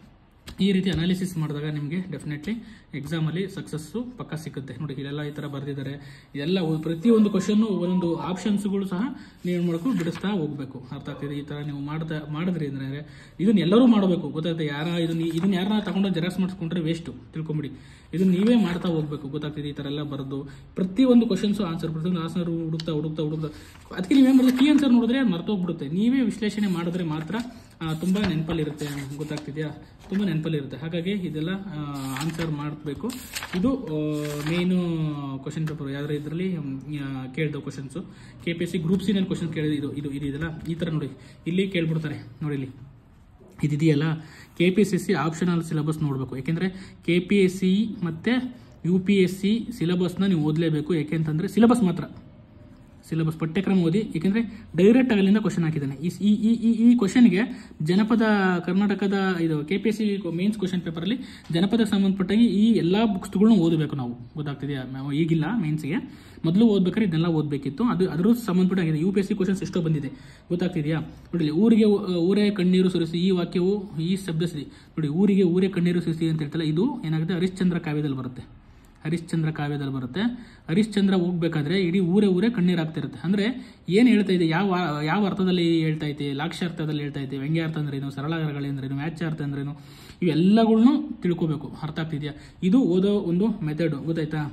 ಈ ರೀತಿ ಅನಾಲಿಸಿಸ್ ಮಾಡಿದಾಗ ನಿಮಗೆ ಡೆಫಿನೆಟ್ಲಿ ಎಕ್ಸಾಮಲ್ಲಿ ಸಕ್ಸಸ್ಸು ಪಕ್ಕ ಸಿಗುತ್ತೆ ನೋಡಿ ಇದೆಲ್ಲ ಈ ಥರ ಬರೆದಿದ್ದಾರೆ ಇದೆಲ್ಲ ಒ- ಪ್ರತಿಯೊಂದು ಕ್ವಶನ್ನು ಒಂದೊಂದು ಆಪ್ಷನ್ಸ್ಗಳು ಸಹ ನೀವು ಏನು ಮಾಡಬೇಕು ಬಿಡಿಸ್ತಾ ಹೋಗಬೇಕು ಅರ್ಥ ಆಗ್ತಿದೆ ಈ ಥರ ನೀವು ಮಾಡ್ತಾ ಮಾಡಿದ್ರಿ ಅಂದರೆ ಇದನ್ನ ಎಲ್ಲರೂ ಮಾಡಬೇಕು ಗೊತ್ತಾಗ್ತದೆ ಯಾರ ಇದನ್ನ ಇದನ್ನ ಯಾರನ್ನ ತಗೊಂಡು ಜೆರಾಕ್ಸ್ ಮಾಡಿಸ್ಕೊಂಡ್ರೆ ವೇಸ್ಟು ತಿಳ್ಕೊಂಬಿಡಿ ಇದನ್ನ ನೀವೇ ಮಾಡ್ತಾ ಹೋಗ್ಬೇಕು ಗೊತ್ತಾಗ್ತಿದೆ ಈ ಥರ ಎಲ್ಲ ಬರೆದು ಪ್ರತಿಯೊಂದು ಕ್ವಶನ್ಸು ಆನ್ಸರ್ ಪ್ರತಿಯೊಂದು ಆನ್ಸರ್ ಹುಡುಕ್ತಾ ಹುಡುಕ್ತಾ ಹುಡುಕ್ತಾ ಅದಕ್ಕೆ ನೀವೇನು ಮಾಡಿದ್ರೆ ಕೀ ಆನ್ಸರ್ ನೋಡಿದ್ರೆ ಅದು ಮರ್ತೋಗ್ಬಿಡುತ್ತೆ ನೀವೇ ವಿಶ್ಲೇಷಣೆ ಮಾಡಿದ್ರೆ ಮಾತ್ರ ಆ, ತುಂಬಾ ನೆನಪಲ್ಲಿರುತ್ತೆ ಗೊತ್ತಾಗ್ತಿದೆಯಾ ತುಂಬಾ ನೆನಪಲ್ಲಿರುತ್ತೆ ಹಾಗಾಗಿ ಇದೆಲ್ಲ ಆನ್ಸರ್ ಮಾಡಬೇಕು ಇದು ಮೇನು ಕ್ವಶನ್ ಪೇಪರ್ ಯಾವ್ದಾರ ಇದರಲ್ಲಿ ಕೇಳಿದ questions K P S C group ಸಿನಲ್ಲಿ ಕ್ವಶನ್ ಕೇಳಿದ ಇದು ಇದು ಇದು ಇದೆಲ್ಲ ಈ ಥರ ನೋಡಿ ಇಲ್ಲಿ ಕೇಳ್ಬಿಡ್ತಾರೆ ನೋಡಿ ಇಲ್ಲಿ ಇದಿದೆಯಲ್ಲ K P S C optional syllabus ನೋಡಬೇಕು ಯಾಕೆಂದರೆ ಕೆ ಪಿ ಎಸ್ ಸಿ ಮತ್ತು ಯು ಪಿ ಎಸ್ ಸಿ ಸಿಲೆಬಸ್ನ ನೀವು ಓದಲೇಬೇಕು ಯಾಕೆಂತಂದರೆ ಸಿಲೆಬಸ್ ಮಾತ್ರ ಸಿಲೆಬಸ್ ಪಠ್ಯಕ್ರಮ ಓದಿ ಏಕೆಂದರೆ ಡೈರೆಕ್ಟ್ ಅಲ್ಲಿಂದ ಕ್ವಶನ್ ಹಾಕಿದ್ದಾನೆ ಈ ಈ ಈ ಈ ಈ ಕ್ವಶನ್ಗೆ ಜನಪದ ಕರ್ನಾಟಕದ ಇದು K P S C mains question ಪೇಪರಲ್ಲಿ ಜನಪದಕ್ಕೆ ಸಂಬಂಧಪಟ್ಟಾಗಿ ಈ ಎಲ್ಲ ಬುಕ್ಸ್ಗಳನ್ನ ಓದಬೇಕು ನಾವು ಗೊತ್ತಾಗ್ತಿದೆಯಾ ನಾವು ಈಗಿಲ್ಲ ಮೇನ್ಸ್ಗೆ ಮೊದಲು ಓದ್ಬೇಕಾದ್ರೆ ಇದನ್ನೆಲ್ಲ ಓದಬೇಕಿತ್ತು ಅದು ಅದ್ರ ಸಂಬಂಧಪಟ್ಟಾಗಿದೆ U P S C questions ಎಷ್ಟೋ ಬಂದಿದೆ ಗೊತ್ತಾಗ್ತಿದೆಯಾ ನೋಡಿ ಇಲ್ಲಿ ಊರಿಗೆ ಊ- ಊರೇ ಕಣ್ಣೀರು ಸುರಿಸಿ ಈ ವಾಕ್ಯವು ಈ ಶಬ್ದಸಿದೆ ನೋಡಿ ಊರಿಗೆ ಊರೇ ಕಣ್ಣೀರು ಸುರಿಸಿ ಅಂತ ಹೇಳ್ತಲ್ಲ ಇದು ಏನಾಗುತ್ತೆ ಹರಿಶ್ಚಂದ್ರ ಕಾವ್ಯದಲ್ಲಿ ಬರುತ್ತೆ ಹರಿಶ್ಚಂದ್ರ ಕಾವ್ಯದಲ್ಲಿ ಬರುತ್ತೆ ಹರಿಶ್ಚಂದ್ರ ಹೋಗ್ಬೇಕಾದ್ರೆ ಇಡೀ ಊರೇ ಊರೇ ಕಣ್ಣೀರು ಆಗ್ತಿರುತ್ತೆ ಅಂದ್ರೆ ಏನ್ ಹೇಳ್ತಾ ಇದೆ ಯಾವ ಯಾವ ಅರ್ಥದಲ್ಲಿ ಹೇಳ್ತಾ ಐತೆ ಲಾಕ್ಷ್ಯಾರ್ಥದಲ್ಲಿ ಹೇಳ್ತಾ ಐತೆ ವ್ಯಂಗ್ಯಾರ್ಥ ಅಂದ್ರೇನು ಸರಳಾರ್ಥಗಳೇಂದ್ರೇನು ವ್ಯಾಚ್ಯಾರ್ಥ ಅಂದ್ರೇನು ಇವೆಲ್ಲಗಳ್ನು ತಿಳ್ಕೊಬೇಕು ಅರ್ಥ ಆಗ್ತಿದೆಯಾ ಇದು ಓದೋ ಒಂದು ಮೆಥಡ್ ಗೊತ್ತಾಯ್ತಾ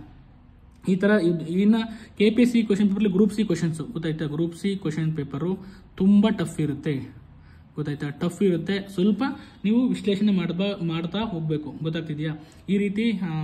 ಈ ಥರ ಇದ್- ಇನ್ನು K P S C question ಪೇಪರ್ಲಿ ಗ್ರೂಪ್ ಸಿ ಕ್ವಶನ್ಸು ಗೊತ್ತಾಯ್ತಾ ಗ್ರೂಪ್ ಸಿ ಕ್ವಶನ್ ಪೇಪರು ತುಂಬ ಟಫ್ ಇರುತ್ತೆ ಗೊತ್ತಾಯ್ತಾ ಟಫ್ ಇರುತ್ತೆ ಸ್ವಲ್ಪ ನೀವು ವಿಶ್ಲೇಷಣೆ ಮಾಡ್ಬಾ ಮಾಡ್ತಾ ಹೋಗಬೇಕು ಗೊತ್ತಾಗ್ತಿದೆಯಾ ಈ ರೀತಿ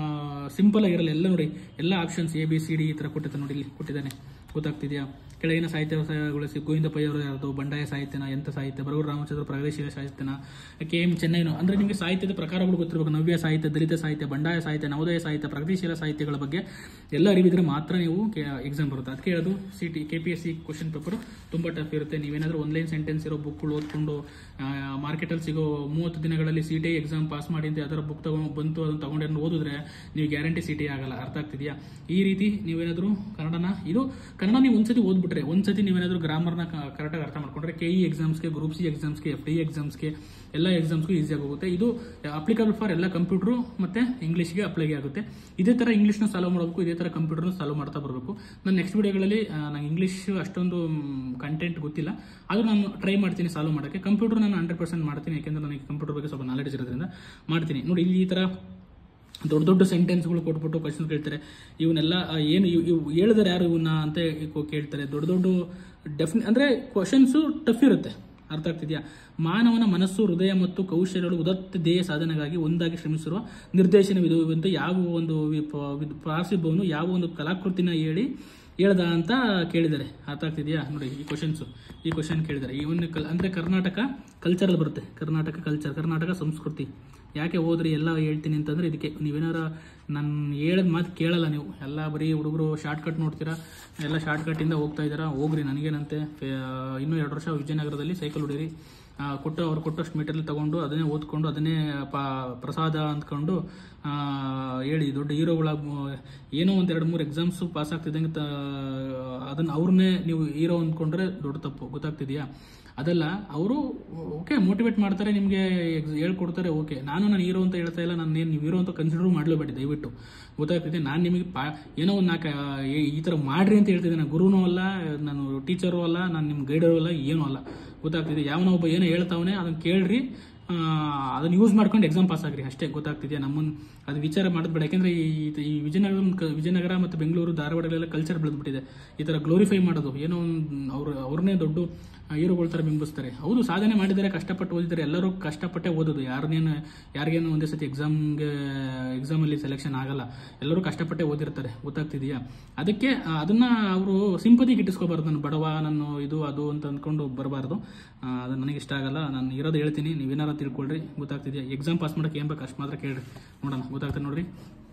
ಸಿಂಪಲ್ ಆಗಿರಲ್ಲ ಎಲ್ಲ ನೋಡಿ ಎಲ್ಲ options A B C D ಈ ಥರ ಕೊಟ್ಟಿದ್ದಾನೆ ನೋಡಿ ಇಲ್ಲಿ ಕೊಟ್ಟಿದ್ದಾನೆ ಗೊತ್ತಾಗ್ತಿದೆಯಾ ಕೆಳಗಿನ ಸಾಹಿತ್ಯಗೊಳಿಸಿ ಗೋವಿಂದ ಪೈ ಅವರು ಯಾರ್ದು ಬಂಡಾಯ ಸಾಹಿತ್ಯನ ಎಂಥ ಸಾಹಿತ್ಯ ಬರಗೂರು ರಾಮಚಂದ್ರ ಪ್ರಗತಿಶೀಲ ಸಾಹಿತ್ಯನ ಕೆ ಎಂ ಚೆನ್ನೈನು ಅಂದರೆ ನಿಮಗೆ ಸಾಹಿತ್ಯದ ಪ್ರಕಾರಗಳು ಗೊತ್ತಿರಬೇಕು ನವ್ಯ ಸಾಹಿತ್ಯ ದಲಿತ ಸಾಹಿತ್ಯ ಬಂಡಾಯ ಸಾಹಿತ್ಯ ನವೋದಯ ಸಾಹಿತ್ಯ ಪ್ರಗತಿಶೀಲ ಸಾಹಿತ್ಯಗಳ ಬಗ್ಗೆ ಎಲ್ಲ ಅರಿವಿದ್ರೆ ಮಾತ್ರ ನೀವು ಎಕ್ಸಾಮ್ ಬರುತ್ತೆ ಅದಕ್ಕೆ ಹೇಳೋದು C T K P S C question paper ತುಂಬ ಟಫ್ ಇರುತ್ತೆ ನೀವೇನಾದರೂ ಒನ್ಲೈನ್ ಸೆಂಟೆನ್ಸ್ ಇರೋ ಬುಕ್ಗಳು ಓದ್ಕೊಂಡು ಮಾರ್ಕೆಟಲ್ಲಿ ಸಿಗೋ ಮೂವತ್ತು ದಿನಗಳಲ್ಲಿ ಸಿ ಟಿ ಎಕ್ಸಾಮ್ ಪಾಸ್ ಮಾಡಿದ್ದೆ ಅದರ ಬುಕ್ ತಗೊಂಡು ಬಂತು ಅದನ್ನು ತಗೊಂಡು ಓದಿದ್ರೆ ನೀವು ಗ್ಯಾರಂಟಿ ಸಿ ಟಿ ಆಗಲ್ಲ ಅರ್ಥ ಆಗ್ತಿದೆಯಾ ಈ ರೀತಿ ನೀವೇನಾದರೂ ಕನ್ನಡನ ಇದು ಕನ್ನಡ ನೀವು ಒಂದ್ಸತಿ ಓದ್ಬಿಟ್ರೆ ಒಂದ್ಸತಿ ನೀವೇನಾದರೂ ಗ್ರಾಮರ್ನ ಕರೆಕ್ಟಾಗಿ ಅರ್ಥ ಮಾಡ್ಕೊಂಡ್ರೆ ಕೆ ಇ ಎಕ್ಸಾಮ್ಸ್ಗೆ ಗ್ರೂಪ್ ಸಿ ಎಕ್ಸಾಮ್ಸ್ಗೆ ಎಫ್ ಡಿ ಎಕ್ಸಾಮ್ಸ್ಗೆ ಎಲ್ಲ ಎಕ್ಸಾಮ್ಸ್ಗೂ ಈಸಿಯಾಗಿ ಹೋಗುತ್ತೆ ಇದು ಅಪ್ಲಿಕಬಲ್ ಫಾರ್ ಎಲ್ಲ ಕಂಪ್ಯೂಟ್ರು ಮತ್ತೆ ಇಂಗ್ಲೀಷ್ಗೆ ಅಪ್ಲೈ ಆಗುತ್ತೆ ಇದೇ ಥರ ಇಂಗ್ಲೀಷ್ನ ಸಾಲ್ವ್ ಮಾಡಬೇಕು ಇದೇ ಥರ ಕಂಪ್ಯೂಟರ್ನ ಸಾಲ್ವ್ ಮಾಡ್ತಾ ಬರಬೇಕು ನಾನು ನೆಕ್ಸ್ಟ್ ವಿಡಿಯೋಗಳಲ್ಲಿ ನಂಗೆ ಇಂಗ್ಲೀಷ್ ಅಷ್ಟೊಂದು ಕಂಟೆಂಟ್ ಗೊತ್ತಿಲ್ಲ ಅದು ನಾನು ಟ್ರೈ ಮಾಡ್ತೀನಿ ಸಾಲ್ವ್ ಮಾಡೋಕ್ಕೆ ಕಂಪ್ಯೂಟರ್ ನಾನು ಹಂಡ್ರೆಡ್ ಪರ್ಸೆಂಟ್ ಮಾಡ್ತೀನಿ ಯಾಕೆಂದ್ರೆ ನನಗೆ ಕಂಪ್ಯೂಟರ್ ಬಗ್ಗೆ ಸ್ವಲ್ಪ ನಾಲೆಡ್ಜ್ ಇರೋದ್ರಿಂದ ಮಾಡ್ತೀನಿ ನೋಡಿ ಇಲ್ಲಿ ಈ ಥರ ದೊಡ್ಡ ದೊಡ್ಡ ಸೆಂಟೆನ್ಸ್ಗಳು ಕೊಟ್ಬಿಟ್ಟು ಕ್ವಶನ್ ಕೇಳ್ತಾರೆ ಇವನ್ನೆಲ್ಲ ಆ, ಏನು ಇವ್ ಇವ್ ಹೇಳಿದಾರೆ ಯಾರು ಇವನ್ನ ಅಂತ ಕೋ- ಕೇಳ್ತಾರೆ ದೊಡ್ಡ ದೊಡ್ಡ ಡೆಫಿನೆ ಅಂದರೆ ಕ್ವಶನ್ಸು ಟಫ್ ಇರುತ್ತೆ ಅರ್ಥ ಆಗ್ತಿದೆಯಾ ಮಾನವನ ಮನಸ್ಸು ಹೃದಯ ಮತ್ತು ಕೌಶಲ್ಯಗಳು ಉದತ್ತ ಧ್ಯೇಯ ಸಾಧನೆಗಾಗಿ ಒಂದಾಗಿ ಶ್ರಮಿಸಿರುವ ನಿರ್ದೇಶನವಿದು ಅಂತ ಯಾವ ಒಂದು ವಿಪ- ವಿದ್- ಪಾರ್ಸಿಬವನು ಯಾವ ಒಂದು ಕಲಾಕೃತಿನ ಹೇಳಿ ಹೇಳ್ದ ಅಂತ ಕೇಳಿದ್ದಾರೆ ಅರ್ಥ ಆಗ್ತಿದೆಯಾ ನೋಡಿ ಈ ಕ್ವಶನ್ಸು ಈ ಕ್ವಶನ್ ಕೇಳಿದ್ದಾರೆ ಈ ಒಂದು ಕಲ್ ಅಂದರೆ ಕರ್ನಾಟಕ ಕಲ್ಚರಲ್ಲಿ ಬರುತ್ತೆ ಕರ್ನಾಟಕ ಕಲ್ಚರ್ ಕರ್ನಾಟಕ ಸಂಸ್ಕೃತಿ ಯಾಕೆ ಹೋದ್ರಿ ಎಲ್ಲ ಹೇಳ್ತೀನಿ ಅಂತಂದ್ರೆ ಇದಕ್ಕೆ ನೀವೇನಾರ ನಾನು ಹೇಳಿದ ಮಾತು ಕೇಳಲ್ಲ ನೀವು ಎಲ್ಲ ಬರೀ ಹುಡುಗರು ಶಾರ್ಟ್ಕಟ್ ನೋಡ್ತೀರಾ ಎಲ್ಲ ಶಾರ್ಟ್ಕಟ್ಟಿಂದ ಹೋಗ್ತಾ ಇದ್ದೀರಾ ಹೋಗ್ರಿ ನನಗೇನಂತೆ ಫೆ- ಇನ್ನೂ ಎರಡು ವರ್ಷ ವಿಜಯನಗರದಲ್ಲಿ ಸೈಕಲ್ ಹೊಡೀರಿ ಆ, ಕೊಟ್ಟು ಅವ್ರು ಕೊಟ್ಟಷ್ಟು ಮೆಟೀರಿಯಲ್ ತಗೊಂಡು ಅದನ್ನೇ ಓದ್ಕೊಂಡು ಅದನ್ನೇ ಪಾ ಪ್ರಸಾದ ಅಂದ್ಕೊಂಡು ಆ, ಹೇಳಿ ದೊಡ್ಡ ಹೀರೋಗಳ ಏನೋ ಒಂದು ಎರಡು ಮೂರು ಎಕ್ಸಾಮ್ಸ್ ಪಾಸ್ ಆಗ್ತಿದ್ದಂಗೆ ತ ಅದನ್ನ ಅವ್ರನ್ನೇ ನೀವು ಹೀರೋ ಅಂದ್ಕೊಂಡ್ರೆ ದೊಡ್ಡ ತಪ್ಪು ಗೊತ್ತಾಗ್ತಿದೆಯಾ ಅದಲ್ಲ ಅವರು ಓಕೆ ಮೋಟಿವೇಟ್ ಮಾಡ್ತಾರೆ ನಿಮಗೆ ಹೇಳ್ಕೊಡ್ತಾರೆ ಓಕೆ ನಾನು ನಾನು ಹೀರೋ ಅಂತ ಹೇಳ್ತಾ ಇಲ್ಲ ನಾನು ಏನು ನೀವು ಹೀರೋ ಅಂತ ಕನ್ಸಿಡರ್ ಮಾಡಲೇಬೇಡಿ ದಯವಿಟ್ಟು ಗೊತ್ತಾಗ್ತಿದೆ ನಾನು ನಿಮಗೆ ಪಾ ಏನೋ ಒಂದು ನಾಲ್ಕು ಈ- ಈ ಥರ ಮಾಡ್ರಿ ಅಂತ ಹೇಳ್ತಿದ್ದೆ ನಾನು ಗುರುನೂ ಅಲ್ಲ ನಾನು ಟೀಚರು ಅಲ್ಲ ನಾನು ನಿಮ್ಮ ಗೈಡರು ಅಲ್ಲ ಏನೂ ಅಲ್ಲ ಗೊತ್ತಾಗ್ತಿದೆ ಯಾವನೋ ಒಬ್ಬ ಏನೋ ಹೇಳ್ತಾವನೆ ಅದನ್ನು ಕೇಳ್ರಿ ಆ, ಅದನ್ನ ಯೂಸ್ ಮಾಡ್ಕೊಂಡು ಎಕ್ಸಾಮ್ ಪಾಸ್ ಆಗ್ರಿ ಅಷ್ಟೇ ಗೊತ್ತಾಗ್ತಿದೆಯಾ ನಮ್ಮನ್ನು ಅದು ವಿಚಾರ ಮಾಡೋದು ಬೇಡ ಯಾಕೆಂದ್ರೆ ಈ ಈ ವಿಜಯನಗರ ವಿಜಯನಗರ ಮತ್ತು ಬೆಂಗಳೂರು ಧಾರವಾಡಗಳೆಲ್ಲ ಕಲ್ಚರ್ ಬೆಳೆದ್ಬಿಟ್ಟಿದೆ ಈ ಥರ ಗ್ಲೋರಿಫೈ ಮಾಡೋದು ಏನೋ ಒಂದು ಅವ್ರು ಅವ್ರನ್ನೇ ದೊಡ್ಡ ಹೀರೋಗಳ ಥರ ಬಿಂಬಿಸ್ತಾರೆ ಹೌದು ಸಾಧನೆ ಮಾಡಿದ್ದಾರೆ ಕಷ್ಟಪಟ್ಟು ಓದಿದ್ದಾರೆ ಎಲ್ಲರೂ ಕಷ್ಟಪಟ್ಟೆ ಓದೋದು ಯಾರನ್ನೇನು ಯಾರಿಗೇನು ಒಂದೇ ಸತಿ ಎಕ್ಸಾಮ್ಗೆ ಎಕ್ಸಾಮಲ್ಲಿ ಸೆಲೆಕ್ಷನ್ ಆಗಲ್ಲ ಎಲ್ಲರೂ ಕಷ್ಟಪಟ್ಟೆ ಓದಿರ್ತಾರೆ ಗೊತ್ತಾಗ್ತಿದೆಯಾ ಅದಕ್ಕೆ ಆ, ಅದನ್ನ ಅವರು ಸಿಂಪತಿಗೆ ಇಟ್ಟಿಸ್ಕೋಬಾರ್ದು ನಾನು ಬಡವ ನಾನು ಇದು ಅದು ಅಂತ ಅಂದ್ಕೊಂಡು ಬರಬಾರ್ದು ಅದು ನನಗೆ ಇಷ್ಟ ಆಗಲ್ಲ ನಾನು ಇರೋದು ಹೇಳ್ತೀನಿ ನೀವೇನಾರ ತಿಳ್ಕೊಳ್ರಿ ಗೊತ್ತಾಗ್ತಿದೆಯಾ ಎಕ್ಸಾಮ್ ಪಾಸ್ ಮಾಡೋಕೆ ಏನು ಬೇಕು ಅಷ್ಟು ಮಾತ್ರ ಕೇಳ್ರಿ ನೋಡೋಣ ಗೊತ್ತಾಗ್ತದೆ ನೋಡ್ರಿ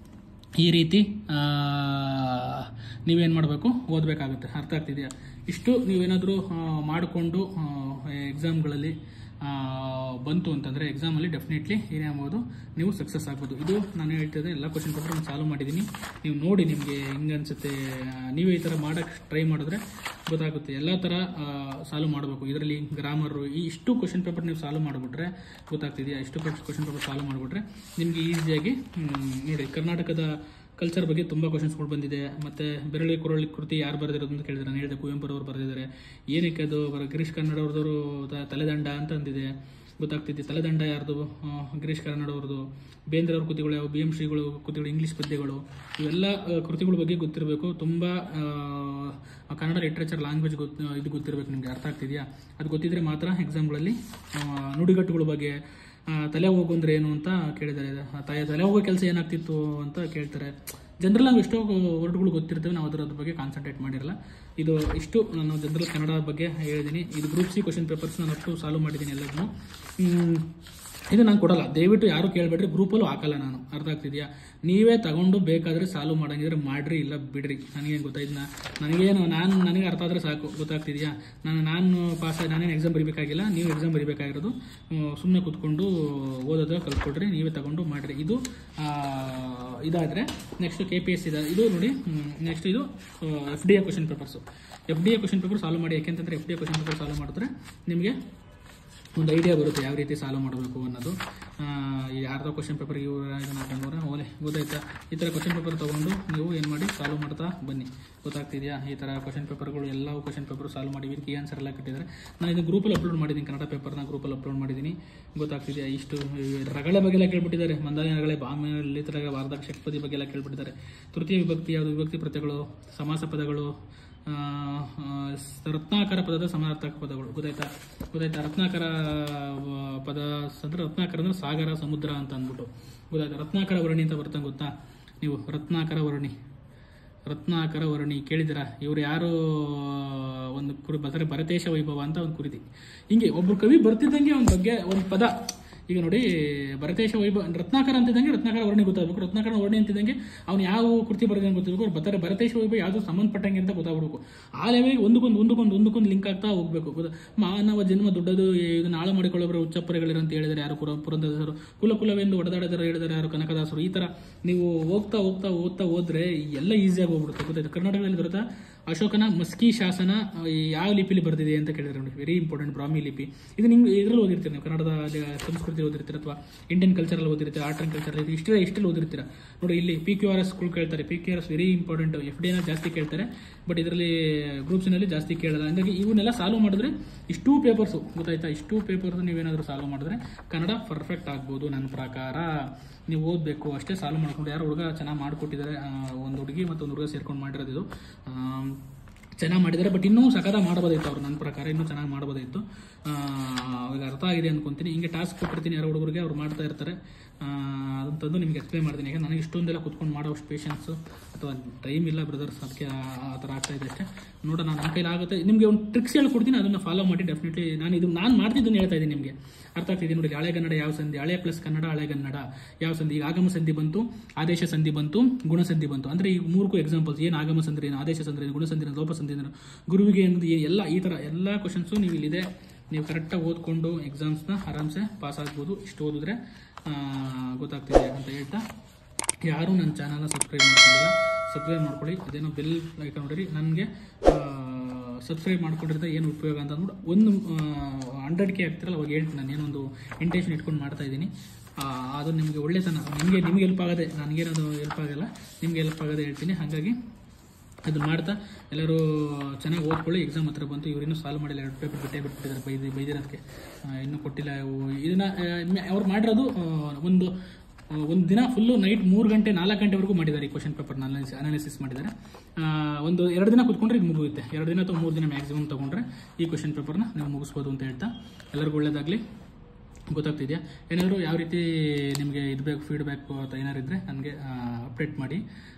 ಈ ರೀತಿ ಆ, ನೀವೇನು ಮಾಡಬೇಕು ಓದಬೇಕಾಗುತ್ತೆ ಅರ್ಥ ಆಗ್ತಿದೆಯಾ ಇಷ್ಟು ನೀವೇನಾದರೂ ಮಾಡಿಕೊಂಡು ಎಕ್ಸಾಮ್ಗಳಲ್ಲಿ ಬಂತು ಅಂತಂದರೆ ಎಕ್ಸಾಮಲ್ಲಿ ಡೆಫಿನೆಟ್ಲಿ ಏನಾಗ್ಬೋದು ನೀವು ಸಕ್ಸಸ್ ಆಗ್ಬೋದು ಇದು ನಾನು ಹೇಳ್ತಿದ್ದೆ ಎಲ್ಲ ಕ್ವಶನ್ ಪೇಪರ್ ನಾನು ಸಾಲ್ವ್ ಮಾಡಿದ್ದೀನಿ ನೀವು ನೋಡಿ ನಿಮಗೆ ಹೆಂಗೆ ಅನಿಸುತ್ತೆ ನೀವೇ ಈ ಥರ ಮಾಡೋಕ್ಕೆ ಟ್ರೈ ಮಾಡಿದ್ರೆ ಗೊತ್ತಾಗುತ್ತೆ ಎಲ್ಲ ಥರ ಸಾಲ್ವ್ ಮಾಡಬೇಕು ಇದರಲ್ಲಿ ಗ್ರಾಮರು ಈ ಇಷ್ಟು ಕ್ವಶನ್ ಪೇಪರ್ ನೀವು ಸಾಲ್ವ್ ಮಾಡಿಬಿಟ್ರೆ ಗೊತ್ತಾಗ್ತಿದೆಯಾ ಇಷ್ಟು ಕ್ವಶನ್ ಪೇಪರ್ ಸಾಲ್ವ್ ಮಾಡಿಬಿಟ್ರೆ ನಿಮಗೆ ಈಸಿಯಾಗಿ ನೋಡಿ ಕರ್ನಾಟಕದ ಕಲ್ಚರ್ ಬಗ್ಗೆ ತುಂಬ ಕ್ವಶನ್ಸ್ಗಳು ಬಂದಿದೆ ಮತ್ತು ಬೆರಳಿ ಕುರಳಿ ಕೃತಿ ಯಾರು ಬರೆದಿರೋದು ಅಂತ ಕೇಳಿದ್ರೆ ನಾನು ಹೇಳಿದೆ ಕುವೆಂಪುರವರು ಬರೆದಿದ್ದಾರೆ ಏನಕ್ಕೆ ಅದು ಬರ ಗಿರೀಶ್ ಕನ್ನಡ ಅವ್ರದ್ದು ತಲೆದಂಡ ಅಂತ ಅಂದಿದೆ ಗೊತ್ತಾಗ್ತಿದೆ ತಲೆದಂಡ ಯಾರ್ದು ಆ, ಗಿರೀಶ್ ಕನ್ನಡ ಅವ್ರದ್ದು ಬೇಂದ್ರ ಅವ್ರ ಕೃತಿಗಳು ಯಾವ ಬಿ ಎಂ ಶ್ರೀಗಳು ಕೃತಿಗಳು ಇಂಗ್ಲೀಷ್ ಪದ್ಯಗಳು ಇವೆಲ್ಲ ಆ, ಕೃತಿಗಳ ಬಗ್ಗೆ ಗೊತ್ತಿರಬೇಕು ತುಂಬ ಆ, ಕನ್ನಡ ಲಿಟ್ರೇಚರ್ ಲ್ಯಾಂಗ್ವೇಜ್ ಗೊತ್ತು ಇದು ಗೊತ್ತಿರಬೇಕು ನಿಮಗೆ ಅರ್ಥ ಆಗ್ತಿದೆಯಾ ಅದು ಗೊತ್ತಿದ್ರೆ ಮಾತ್ರ ಎಕ್ಸಾಮ್ಗಳಲ್ಲಿ ನುಡಿಗಟ್ಟುಗಳ ಬಗ್ಗೆ ಆ, ತಲೆ ಹೋಗು ಅಂದ್ರೆ ಏನು ಅಂತ ಕೇಳಿದ್ದಾರೆ ಆ, ತಾಯ ತಲೆ ಹೋಗೋ ಕೆಲಸ ಏನಾಗ್ತಿತ್ತು ಅಂತ ಕೇಳ್ತಾರೆ ಜನರಲ್ ನಾವು ಎಷ್ಟೋ ವರ್ಡ್ಗಳು ಗೊತ್ತಿರ್ತೇವೆ ನಾವು ಅದರ ಬಗ್ಗೆ ಕಾನ್ಸಂಟ್ರೇಟ್ ಮಾಡಿರಲ್ಲ ಇದು ಇಷ್ಟು ನಾನು ಜನರಲ್ ಕನ್ನಡ ಬಗ್ಗೆ ಹೇಳಿದ್ದೀನಿ ಇದು ಗ್ರೂಪ್ ಸಿ ಕ್ವಶನ್ ಪೇಪರ್ಸ್ ನಾನು ಅಷ್ಟು ಸಾಲ್ವ್ ಮಾಡಿದ್ದೀನಿ ಎಲ್ಲದನ್ನು ಹ್ಮ್. ಇದು ನಾನು ಕೊಡಲ್ಲ ದಯವಿಟ್ಟು ಯಾರು ಕೇಳಬೇಡ್ರಿ ಗ್ರೂಪಲ್ಲೂ ಹಾಕಲ್ಲ ನಾನು ಅರ್ಥ ಆಗ್ತಿದೆಯಾ ನೀವೇ ತಗೊಂಡು ಬೇಕಾದರೆ ಸಾಲ್ವ್ ಮಾಡಂಗಿದ್ರೆ ಮಾಡ್ರಿ ಇಲ್ಲ ಬಿಡ್ರಿ ನನಗೇನು ಗೊತ್ತಾಯ್ತು ನಾ ನನಗೇನು ನಾನು ನನಗೆ ಅರ್ಥ ಆದರೆ ಸಾಕು ಗೊತ್ತಾಗ್ತಿದೆಯಾ ನಾನು ನಾನು ಪಾಸ್ ಆಗಿ ನಾನೇನು ಎಕ್ಸಾಮ್ ಬರಿಬೇಕಾಗಿಲ್ಲ ನೀವು ಎಕ್ಸಾಮ್ ಬರಿಬೇಕಾಗಿರೋದು ಸುಮ್ಮನೆ ಕೂತ್ಕೊಂಡು ಓದೋದು ಕಲ್ತ್ಕೊಡ್ರಿ ನೀವೇ ತಗೊಂಡು ಮಾಡಿರಿ ಇದು ಆ, ಇದಾದರೆ ನೆಕ್ಸ್ಟ್ ಕೆ ಪಿ ಎಸ್ ಇದೆ ಇದು ನೋಡಿ ನೆಕ್ಸ್ಟ್ ಇದು F D A question papers F D A question paper solve ಮಾಡಿ ಯಾಕೆಂತಂದರೆ F D A question paper solve ಮಾಡಿದ್ರೆ ನಿಮಗೆ ಒಂದು ಐಡಿಯಾ ಬರುತ್ತೆ ಯಾವ ರೀತಿ ಸಾಲ್ವ್ ಮಾಡಬೇಕು ಅನ್ನೋದು ಆ, ಈ ಅರ್ಧ ಕ್ವಶನ್ ಪೇಪರ್ ಇವರು ಇದನ್ನ ಹಾಕೊಂಡ್ರೆ ಓಲೆ ಗೊತ್ತಾಯ್ತಾ ಈ ಥರ ಕ್ವಶನ್ ಪೇಪರ್ ತೊಗೊಂಡು ನೀವು ಏನು ಮಾಡಿ ಸಾಲ್ವ್ ಮಾಡ್ತಾ ಬನ್ನಿ ಗೊತ್ತಾಗ್ತಿದೆಯಾ ಈ ಥರ ಕ್ವಶನ್ ಪೇಪರ್ಗಳು ಎಲ್ಲವೂ ಕ್ವಶನ್ ಪೇಪರ್ ಸಾಲ್ವ್ ಮಾಡಿ ಇದಕ್ಕೆ ಆನ್ಸರ್ ಎಲ್ಲ ಕಟ್ಟಿದ್ದಾರೆ ನಾನು ಇದು ಗ್ರೂಪಲ್ಲಿ ಅಪ್ಲೋಡ್ ಮಾಡಿದ್ದೀನಿ ಕನ್ನಡ ಪೇಪರ್ನ ಗ್ರೂಪಲ್ಲಿ ಅಪ್ಲೋಡ್ ಮಾಡಿದ್ದೀನಿ ಗೊತ್ತಾಗ್ತಿದೆಯಾ ಇಷ್ಟು ಈ ರಗಳೆ ಬಗ್ಗೆ ಎಲ್ಲ ಕೇಳ್ಬಿಟ್ಟಿದ್ದಾರೆ ಮಂದಾಯ ರಗಳೆ ಬಾಮೇಲೆ ಈ ಥರ ವಾರ್ಧಕ ಷಟ್ಪದಿ ಬಗ್ಗೆ ಎಲ್ಲ ಕೇಳ್ಬಿಟ್ಟಿದ್ದಾರೆ ತೃತೀಯ ವಿಭಕ್ತಿ ಯಾವುದು ವಿಭಕ್ತಿ ಪ್ರತ್ಯಯಗಳು ಸಮಾಸ ಪದಗಳು ಆ, ಆ, ರತ್ನಾಕರ ಪದದ ಸಮಾನಾರ್ಥಕ ಪದಗಳು ಗೊತ್ತಾಯ್ತಾ ಗೊತ್ತಾಯ್ತಾ ರತ್ನಾಕರ ಆ, ಪದ ಅಂದ್ರೆ ರತ್ನಾಕರ ಅಂದ್ರೆ ಸಾಗರ ಸಮುದ್ರ ಅಂತ ಅಂದ್ಬಿಟ್ಟು ಗೊತ್ತಾಯ್ತಾ ರತ್ನಾಕರ ವರ್ಣಿ ಅಂತ ಬರ್ತಾನೆ ಗೊತ್ತಾ ನೀವು ರತ್ನಾಕರ ವರ್ಣಿ ರತ್ನಾಕರ ವರ್ಣಿ ಕೇಳಿದಿರಾ ಇವ್ರು ಯಾರು ಒಂದು ಕುರಿ ಬಸರೆ ಭರತೇಶ ವೈಭವ ಅಂತ ಒಂದು ಕುರಿತಿ ಹಿಂಗೆ ಒಬ್ರು ಕವಿ ಬರ್ತಿದ್ದಂಗೆ ಒಂದು ಬಗ್ಗೆ ಒಂದು ಪದ ಈಗ ನೋಡಿ ಭರತೇಶ ವೈಭವ ರತ್ನಾಕರ ಅಂತಿದ್ದಂಗೆ ರತ್ನಾಕರ ವರ್ಣಿ ಗೊತ್ತಾಗಬೇಕು ರತ್ನಾಕರ ವರ್ಣಿ ಅಂತಿದ್ದಂಗೆ ಅವ್ನು ಯಾವ ಕೃತಿ ಬರೆದ ಗೊತ್ತಿರಬೇಕು ಬರ್ತಾರೆ ಭರತೇಶ ವೈಭವ ಯಾವುದು ಸಂಬಂಧಪಟ್ಟಂಗೆ ಅಂತ ಗೊತ್ತಾಗ್ಬೇಕು ಆ ಲೆವೆಲ್ಗೆ ಒಂದಕ್ಕೊಂದು ಒಂದಕ್ಕೊಂದು ಒಂದಕ್ಕೊಂದು ಲಿಂಕ್ ಆಗ್ತಾ ಹೋಗ್ಬೇಕು ಗೊತ್ತಾ? ಮಾನವ ಜನ್ಮ ದೊಡ್ಡದು ಇದನ್ನ ಹಾಳು ಮಾಡಿಕೊಳ್ಳೋರು ಉಚ್ಚಪ್ಪರೆಗಳಿರು ಅಂತ ಹೇಳಿದರೆ ಯಾರು ಪುರ ಪುರಂದರದಾಸರು ಕುಲ ಕುಲವೆಂದು ಒಡೆದಾಡಿದರು ಹೇಳಿದರೆ ಯಾರು ಕನಕದಾಸರು ಈ ಥರ ನೀವು ಹೋಗ್ತಾ ಹೋಗ್ತಾ ಓದ್ತಾ ಹೋದ್ರೆ ಎಲ್ಲ ಈಸಿಯಾಗಿ ಹೋಗ್ಬಿಡುತ್ತೆ ಗೊತ್ತಾಯ್ತು ಕರ್ನಾಟಕದಲ್ಲಿ ಬರುತ್ತಾ ಅಶೋಕನ ಮಸ್ಕಿ ಶಾಸನ ಆ, ಈ ಯಾವ ಲಿಪಿಲಿ ಬರ್ದಿದೆ ಅಂತ ಕೇಳಿದ್ರೆ ನೋಡಿ ವೆರಿ ಇಂಪಾರ್ಟೆಂಟ್ ಬ್ರಾಹ್ಮಿ ಲಿಪಿ ಇದು ನಿಮ್ಗೆ ಇದ್ರಲ್ಲಿ ಓದಿರ್ತೀರಿ ನೀವು ಕನ್ನಡದ ಸಂಸ್ಕೃತಿ ಓದಿರ್ತೀರ ಅಥವಾ ಇಂಡಿಯನ್ ಕಲ್ಚರಲ್ಲಿ ಓದಿರ್ತೀರ ಆರ್ಟ್ ಅಂಡ್ ಕಲ್ಚರ್ ಇಷ್ಟೇ ಇಷ್ಟಲ್ಲಿ ಓದಿರ್ತೀರ ನೋಡಿ ಇಲ್ಲಿ ಪಿ ಕ್ಯೂ ಆರ್ ಎಸ್ ಕೇಳ್ತಾರೆ P Q R S very important F D ಜಾಸ್ತಿ ಕೇಳ್ತಾರೆ ಬಟ್ ಇದರಲ್ಲಿ ಗ್ರೂಪ್ಸ್ನಲ್ಲಿ ಜಾಸ್ತಿ ಕೇಳಲ್ಲ ಹಂಗಾಗಿ ಇವನ್ನೆಲ್ಲ ಸಾಲ್ವ್ ಮಾಡಿದ್ರೆ ಇಷ್ಟೂ ಪೇಪರ್ಸು ಗೊತ್ತಾಯ್ತಾ ಇಷ್ಟೂ ಪೇಪರ್ಸ್ ನೀವೇನಾದರೂ ಸಾಲ್ವ್ ಮಾಡಿದ್ರೆ ಕನ್ನಡ ಪರ್ಫೆಕ್ಟ್ ಆಗ್ಬೋದು ನನ್ನ ಪ್ರಕಾರ ನೀವು ಓದಬೇಕು ಅಷ್ಟೇ ಸಾಲ್ವ್ ಮಾಡ್ಕೊಂಡು ಯಾರೋ ಹುಡುಗ ಚೆನ್ನಾಗಿ ಮಾಡಿಕೊಟ್ಟಿದ್ದಾರೆ ಒಂದು ಹುಡುಗಿ ಮತ್ತು ಒಂದು ಹುಡುಗ ಸೇರ್ಕೊಂಡು ಮಾಡಿರೋದು ಇದು ಆಮ್, ಚೆನ್ನಾಗಿ ಮಾಡಿದ್ದಾರೆ ಬಟ್ ಇನ್ನೂ ಸಕದ ಮಾಡ್ಬೋದಾಯ್ತು ಅವ್ರು ನನ್ನ ಪ್ರಕಾರ ಇನ್ನೂ ಚೆನ್ನಾಗಿ ಮಾಡ್ಬೋದಾಯ್ತು ಆ, ಅವ್ರಿಗೆ ಅರ್ಥ ಆಗಿದೆ ಅನ್ಕೊಂತೀನಿ ಹಿಂಗೆ ಟಾಸ್ಕ್ ಕೊಟ್ಟಿರ್ತೀನಿ ಯಾರೋ ಹುಡುಗರಿಗೆ ಅವ್ರು ಮಾಡ್ತಾ ಇರ್ತಾರೆ ಆ, ಅದನ್ನ ತಂದು ನಿಮ್ಗೆ ಎಕ್ಸ್ಪ್ಲೇನ್ ಮಾಡ್ತೀನಿ ಈಗ ನನಗೆ ಇಷ್ಟೊಂದೆಲ್ಲ ಕುತ್ಕೊಂಡು ಮಾಡೋ ಅಷ್ಟು ಪೇಷನ್ಸು ಅಥವಾ ಟೈಮ್ ಇಲ್ಲ ಬ್ರದರ್ಸ್ ಅದಕ್ಕೆ ಆ- ಆ ಥರ ಆಗ್ತಾ ಇದೆ ಅಷ್ಟೇ ನೋಡೋಣ ನನ್ನ ಕೈಲಿ ಆಗುತ್ತೆ ನಿಮಗೆ ಒಂದು ಟ್ರಿಕ್ಸ್ ಹೇಳ್ಕೊಡ್ತೀನಿ ಅದನ್ನು ಫಾಲೋ ಮಾಡಿ ಡೆಫಿನೆಟ್ಲಿ ನಾನು ಇದು ನಾನು ಮಾಡ್ತಿದ್ದನ್ನು ಹೇಳ್ತಾ ಇದ್ದೀನಿ ನಿಮಗೆ ಅರ್ಥ ಆಗ್ತಿದೆ ನೋಡಿ ಹಳೆ ಕನ್ನಡ ಯಾವ ಸಂಧಿ ಹಳೆ ಪ್ಲಸ್ ಕನ್ನಡ ಹಳೆ ಕನ್ನಡ ಯಾವ ಸಂಧಿ ಈಗ ಆಗಮ ಸಂಧಿ ಬಂತು ಆದೇಶ ಸಂಧಿ ಬಂತು ಗುಣಸಂಧಿ ಬಂತು ಅಂದರೆ ಈ ಮೂರ್ಕು ಎಕ್ಸಾಂಪಲ್ಸ್ ಏನು ಆಗಮ ಸಂಧಿ ಏನು ಆದೇಶ ಸಂಧಿ ಏನು ಗುಣಸಂಧಿ ಏನು ಲೋಪ ಸಂಧಿ ಏನು ಗುರುವಿಗೆ ಅನ್ನೋದು ಏನು ಎಲ್ಲ ಈ ಥರ ಎಲ್ಲ ಕ್ವಶನ್ಸು ನೀವು ಇಲ್ಲಿದೆ ನೀವು ಕರೆಕ್ಟಾಗಿ ಓದ್ಕೊಂಡು ಎಕ್ಸಾಮ್ಸ್ನ ಆರಾಮ್ಸೆ ಪಾಸ್ ಆಗ್ಬೋದು ಇಷ್ಟು ಓದಿದ್ರೆ ಆ, ಗೊತ್ತಾಗ್ತಿದೆ ಅಂತ ಹೇಳ್ತಾ ಯಾರೂ ನನ್ನ ಚಾನಲ್ನ ಸಬ್ಸ್ಕ್ರೈಬ್ ಮಾಡ್ಕೊಂಡಿಲ್ಲ ಸಬ್ಸ್ಕ್ರೈಬ್ ಮಾಡ್ಕೊಳ್ಳಿ ಅದೇನೋ ಬೆಲ್ ಐಕನ್ ನೋಡಿರಿ ನನಗೆ ಸಬ್ಸ್ಕ್ರೈಬ್ ಮಾಡ್ಕೊಂಡಿದ್ರೆ ಏನು ಉಪಯೋಗ ಅಂತ ಅಂದ್ಬಿಟ್ಟು ಒಂದು ಹಂಡ್ರೆಡ್ ಕೆ ಆಗ್ತಿರಲ್ಲ ಅವಾಗ ಹೇಳ್ತೀನಿ ನಾನು ಏನೊಂದು ಇಂಟೆನ್ಷನ್ ಇಟ್ಕೊಂಡು ಮಾಡ್ತಾ ಇದ್ದೀನಿ ಆ, ಅದು ನಿಮಗೆ ಒಳ್ಳೆತನ ನಿಮಗೆ ನಿಮಗೆ ಹೆಲ್ಪ್ ಆಗದೆ ನನಗೇನದು ಹೆಲ್ಪ್ ಆಗಲ್ಲ ನಿಮಗೆ ಹೆಲ್ಪ್ ಆಗದೆ ಹೇಳ್ತೀನಿ ಹಾಗಾಗಿ ಅದನ್ನ ಮಾಡ್ತಾ ಎಲ್ಲರೂ ಚೆನ್ನಾಗಿ ಓದ್ಕೊಳ್ಳಿ ಎಕ್ಸಾಮ್ ಹತ್ರ ಬಂತು ಇವರಿನ್ನೂ ಸಾಲ್ವ್ ಮಾಡಿಲ್ಲ ಎರಡು ಪೇಪರ್ ಬಿಟ್ಟೇ ಬಿಟ್ಬಿಟ್ಟಿದ್ದಾರೆ ಬೈದು ಬೈದಿರೋದಕ್ಕೆ ಆ, ಇನ್ನೂ ಕೊಟ್ಟಿಲ್ಲ ಇವು- ಇದನ್ನ ಅವ್ರು ಮಾಡಿರೋದು ಆ, ಒಂದು ಆ, ಒಂದು ದಿನ ಫುಲ್ಲು ನೈಟ್ ಮೂರು ಗಂಟೆ ನಾಲ್ಕು ಗಂಟೆವರೆಗೂ ಮಾಡಿದ್ದಾರೆ ಈ ಕ್ವಶನ್ ಪೇಪರ್ನ ಅನಾಲಿಸ್ ಅನಾಲಿಸಿಸ್ ಮಾಡಿದ್ದಾರೆ ಆ, ಒಂದು ಎರಡು ದಿನ ಕುತ್ಕೊಂಡ್ರೆ ಇದು ಮುಗಿಯುತ್ತೆ ಎರಡು ದಿನ ಅಥವಾ ಮೂರು ದಿನ ಮ್ಯಾಕ್ಸಿಮಮ್ ತೊಗೊಂಡ್ರೆ ಈ ಕ್ವಶನ್ ಪೇಪರ್ನ ನೀವು ಮುಗಿಸ್ಬೋದು ಅಂತ ಹೇಳ್ತಾ ಎಲ್ಲರಿಗೂ ಒಳ್ಳೇದಾಗಲಿ ಗೊತ್ತಾಗ್ತಿದೆಯಾ ಏನಾದರೂ ಯಾವ ರೀತಿ ನಿಮಗೆ ಇದು ಬೇಕು ಫೀಡ್ಬ್ಯಾಕ್ ಅಥವಾ ಏನಾರು ಇದ್ದರೆ ನನಗೆ ಅಪ್ಡೇಟ್ ಮಾಡಿ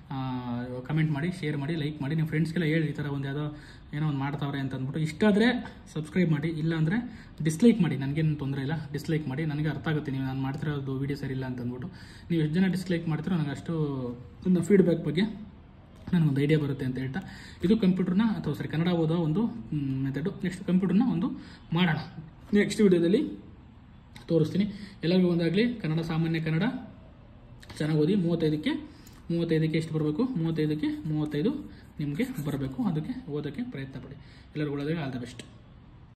ಕಮೆಂಟ್ ಮಾಡಿ ಶೇರ್ ಮಾಡಿ ಲೈಕ್ ಮಾಡಿ ನಿಮ್ಮ ಫ್ರೆಂಡ್ಸ್ಗೆಲ್ಲ ಹೇಳಿ ಈ ಥರ ಒಂದು ಯಾವುದೋ ಏನೋ ಒಂದು ಮಾಡ್ತಾವ್ರೆ ಅಂತ ಅಂದ್ಬಿಟ್ಟು ಇಷ್ಟ ಆದರೆ ಸಬ್ಸ್ಕ್ರೈಬ್ ಮಾಡಿ ಇಲ್ಲ ಅಂದರೆ ಡಿಸ್ಲೈಕ್ ಮಾಡಿ ನನಗೇನು ತೊಂದರೆ ಇಲ್ಲ ಡಿಸ್ಲೈಕ್ ಮಾಡಿ ನನಗೆ ಅರ್ಥ ಆಗುತ್ತೆ ನೀವು ನಾನು ಮಾಡ್ತಿರೋದು ವೀಡಿಯೋ ಸರಿ ಇಲ್ಲ ಅಂತ ಅಂದ್ಬಿಟ್ಟು ನೀವು ಎಷ್ಟು ಜನ ಡಿಸ್ಲೈಕ್ ಮಾಡ್ತೀರೋ ನನಗೆ ಅಷ್ಟು ಒಂದು ಫೀಡ್ಬ್ಯಾಕ್ ಬಗ್ಗೆ ನನಗೊಂದು ಐಡಿಯಾ ಬರುತ್ತೆ ಅಂತ ಹೇಳ್ತಾ ಇದು ಕಂಪ್ಯೂಟರ್ನ ಅಥವಾ ಸರಿ ಕನ್ನಡ ಓದೋ ಒಂದು ಮೆಥಡು ನೆಕ್ಸ್ಟ್ ಕಂಪ್ಯೂಟರ್ನ ಒಂದು ಮಾಡೋಣ ನೆಕ್ಸ್ಟ್ ವಿಡಿಯೋದಲ್ಲಿ ತೋರಿಸ್ತೀನಿ ಎಲ್ಲರಿಗೂ ಒಂದಾಗಲಿ ಕನ್ನಡ ಸಾಮಾನ್ಯ ಕನ್ನಡ ಚೆನ್ನಾಗಿ ಓದಿ ಮೂವತ್ತೈದಕ್ಕೆ ಮೂವತ್ತೈದಕ್ಕೆ ಎಷ್ಟು ಬರಬೇಕು ಮೂವತ್ತೈದಕ್ಕೆ ಮೂವತ್ತೈದು ನಿಮಗೆ ಬರಬೇಕು ಅದಕ್ಕೆ ಓದೋಕ್ಕೆ ಪ್ರಯತ್ನ ಪಡಿ ಎಲ್ಲರಿಗೂ ಒಳ್ಳೆಯದಾಗಿ ಆಲ್ ದ ಬೆಸ್ಟ್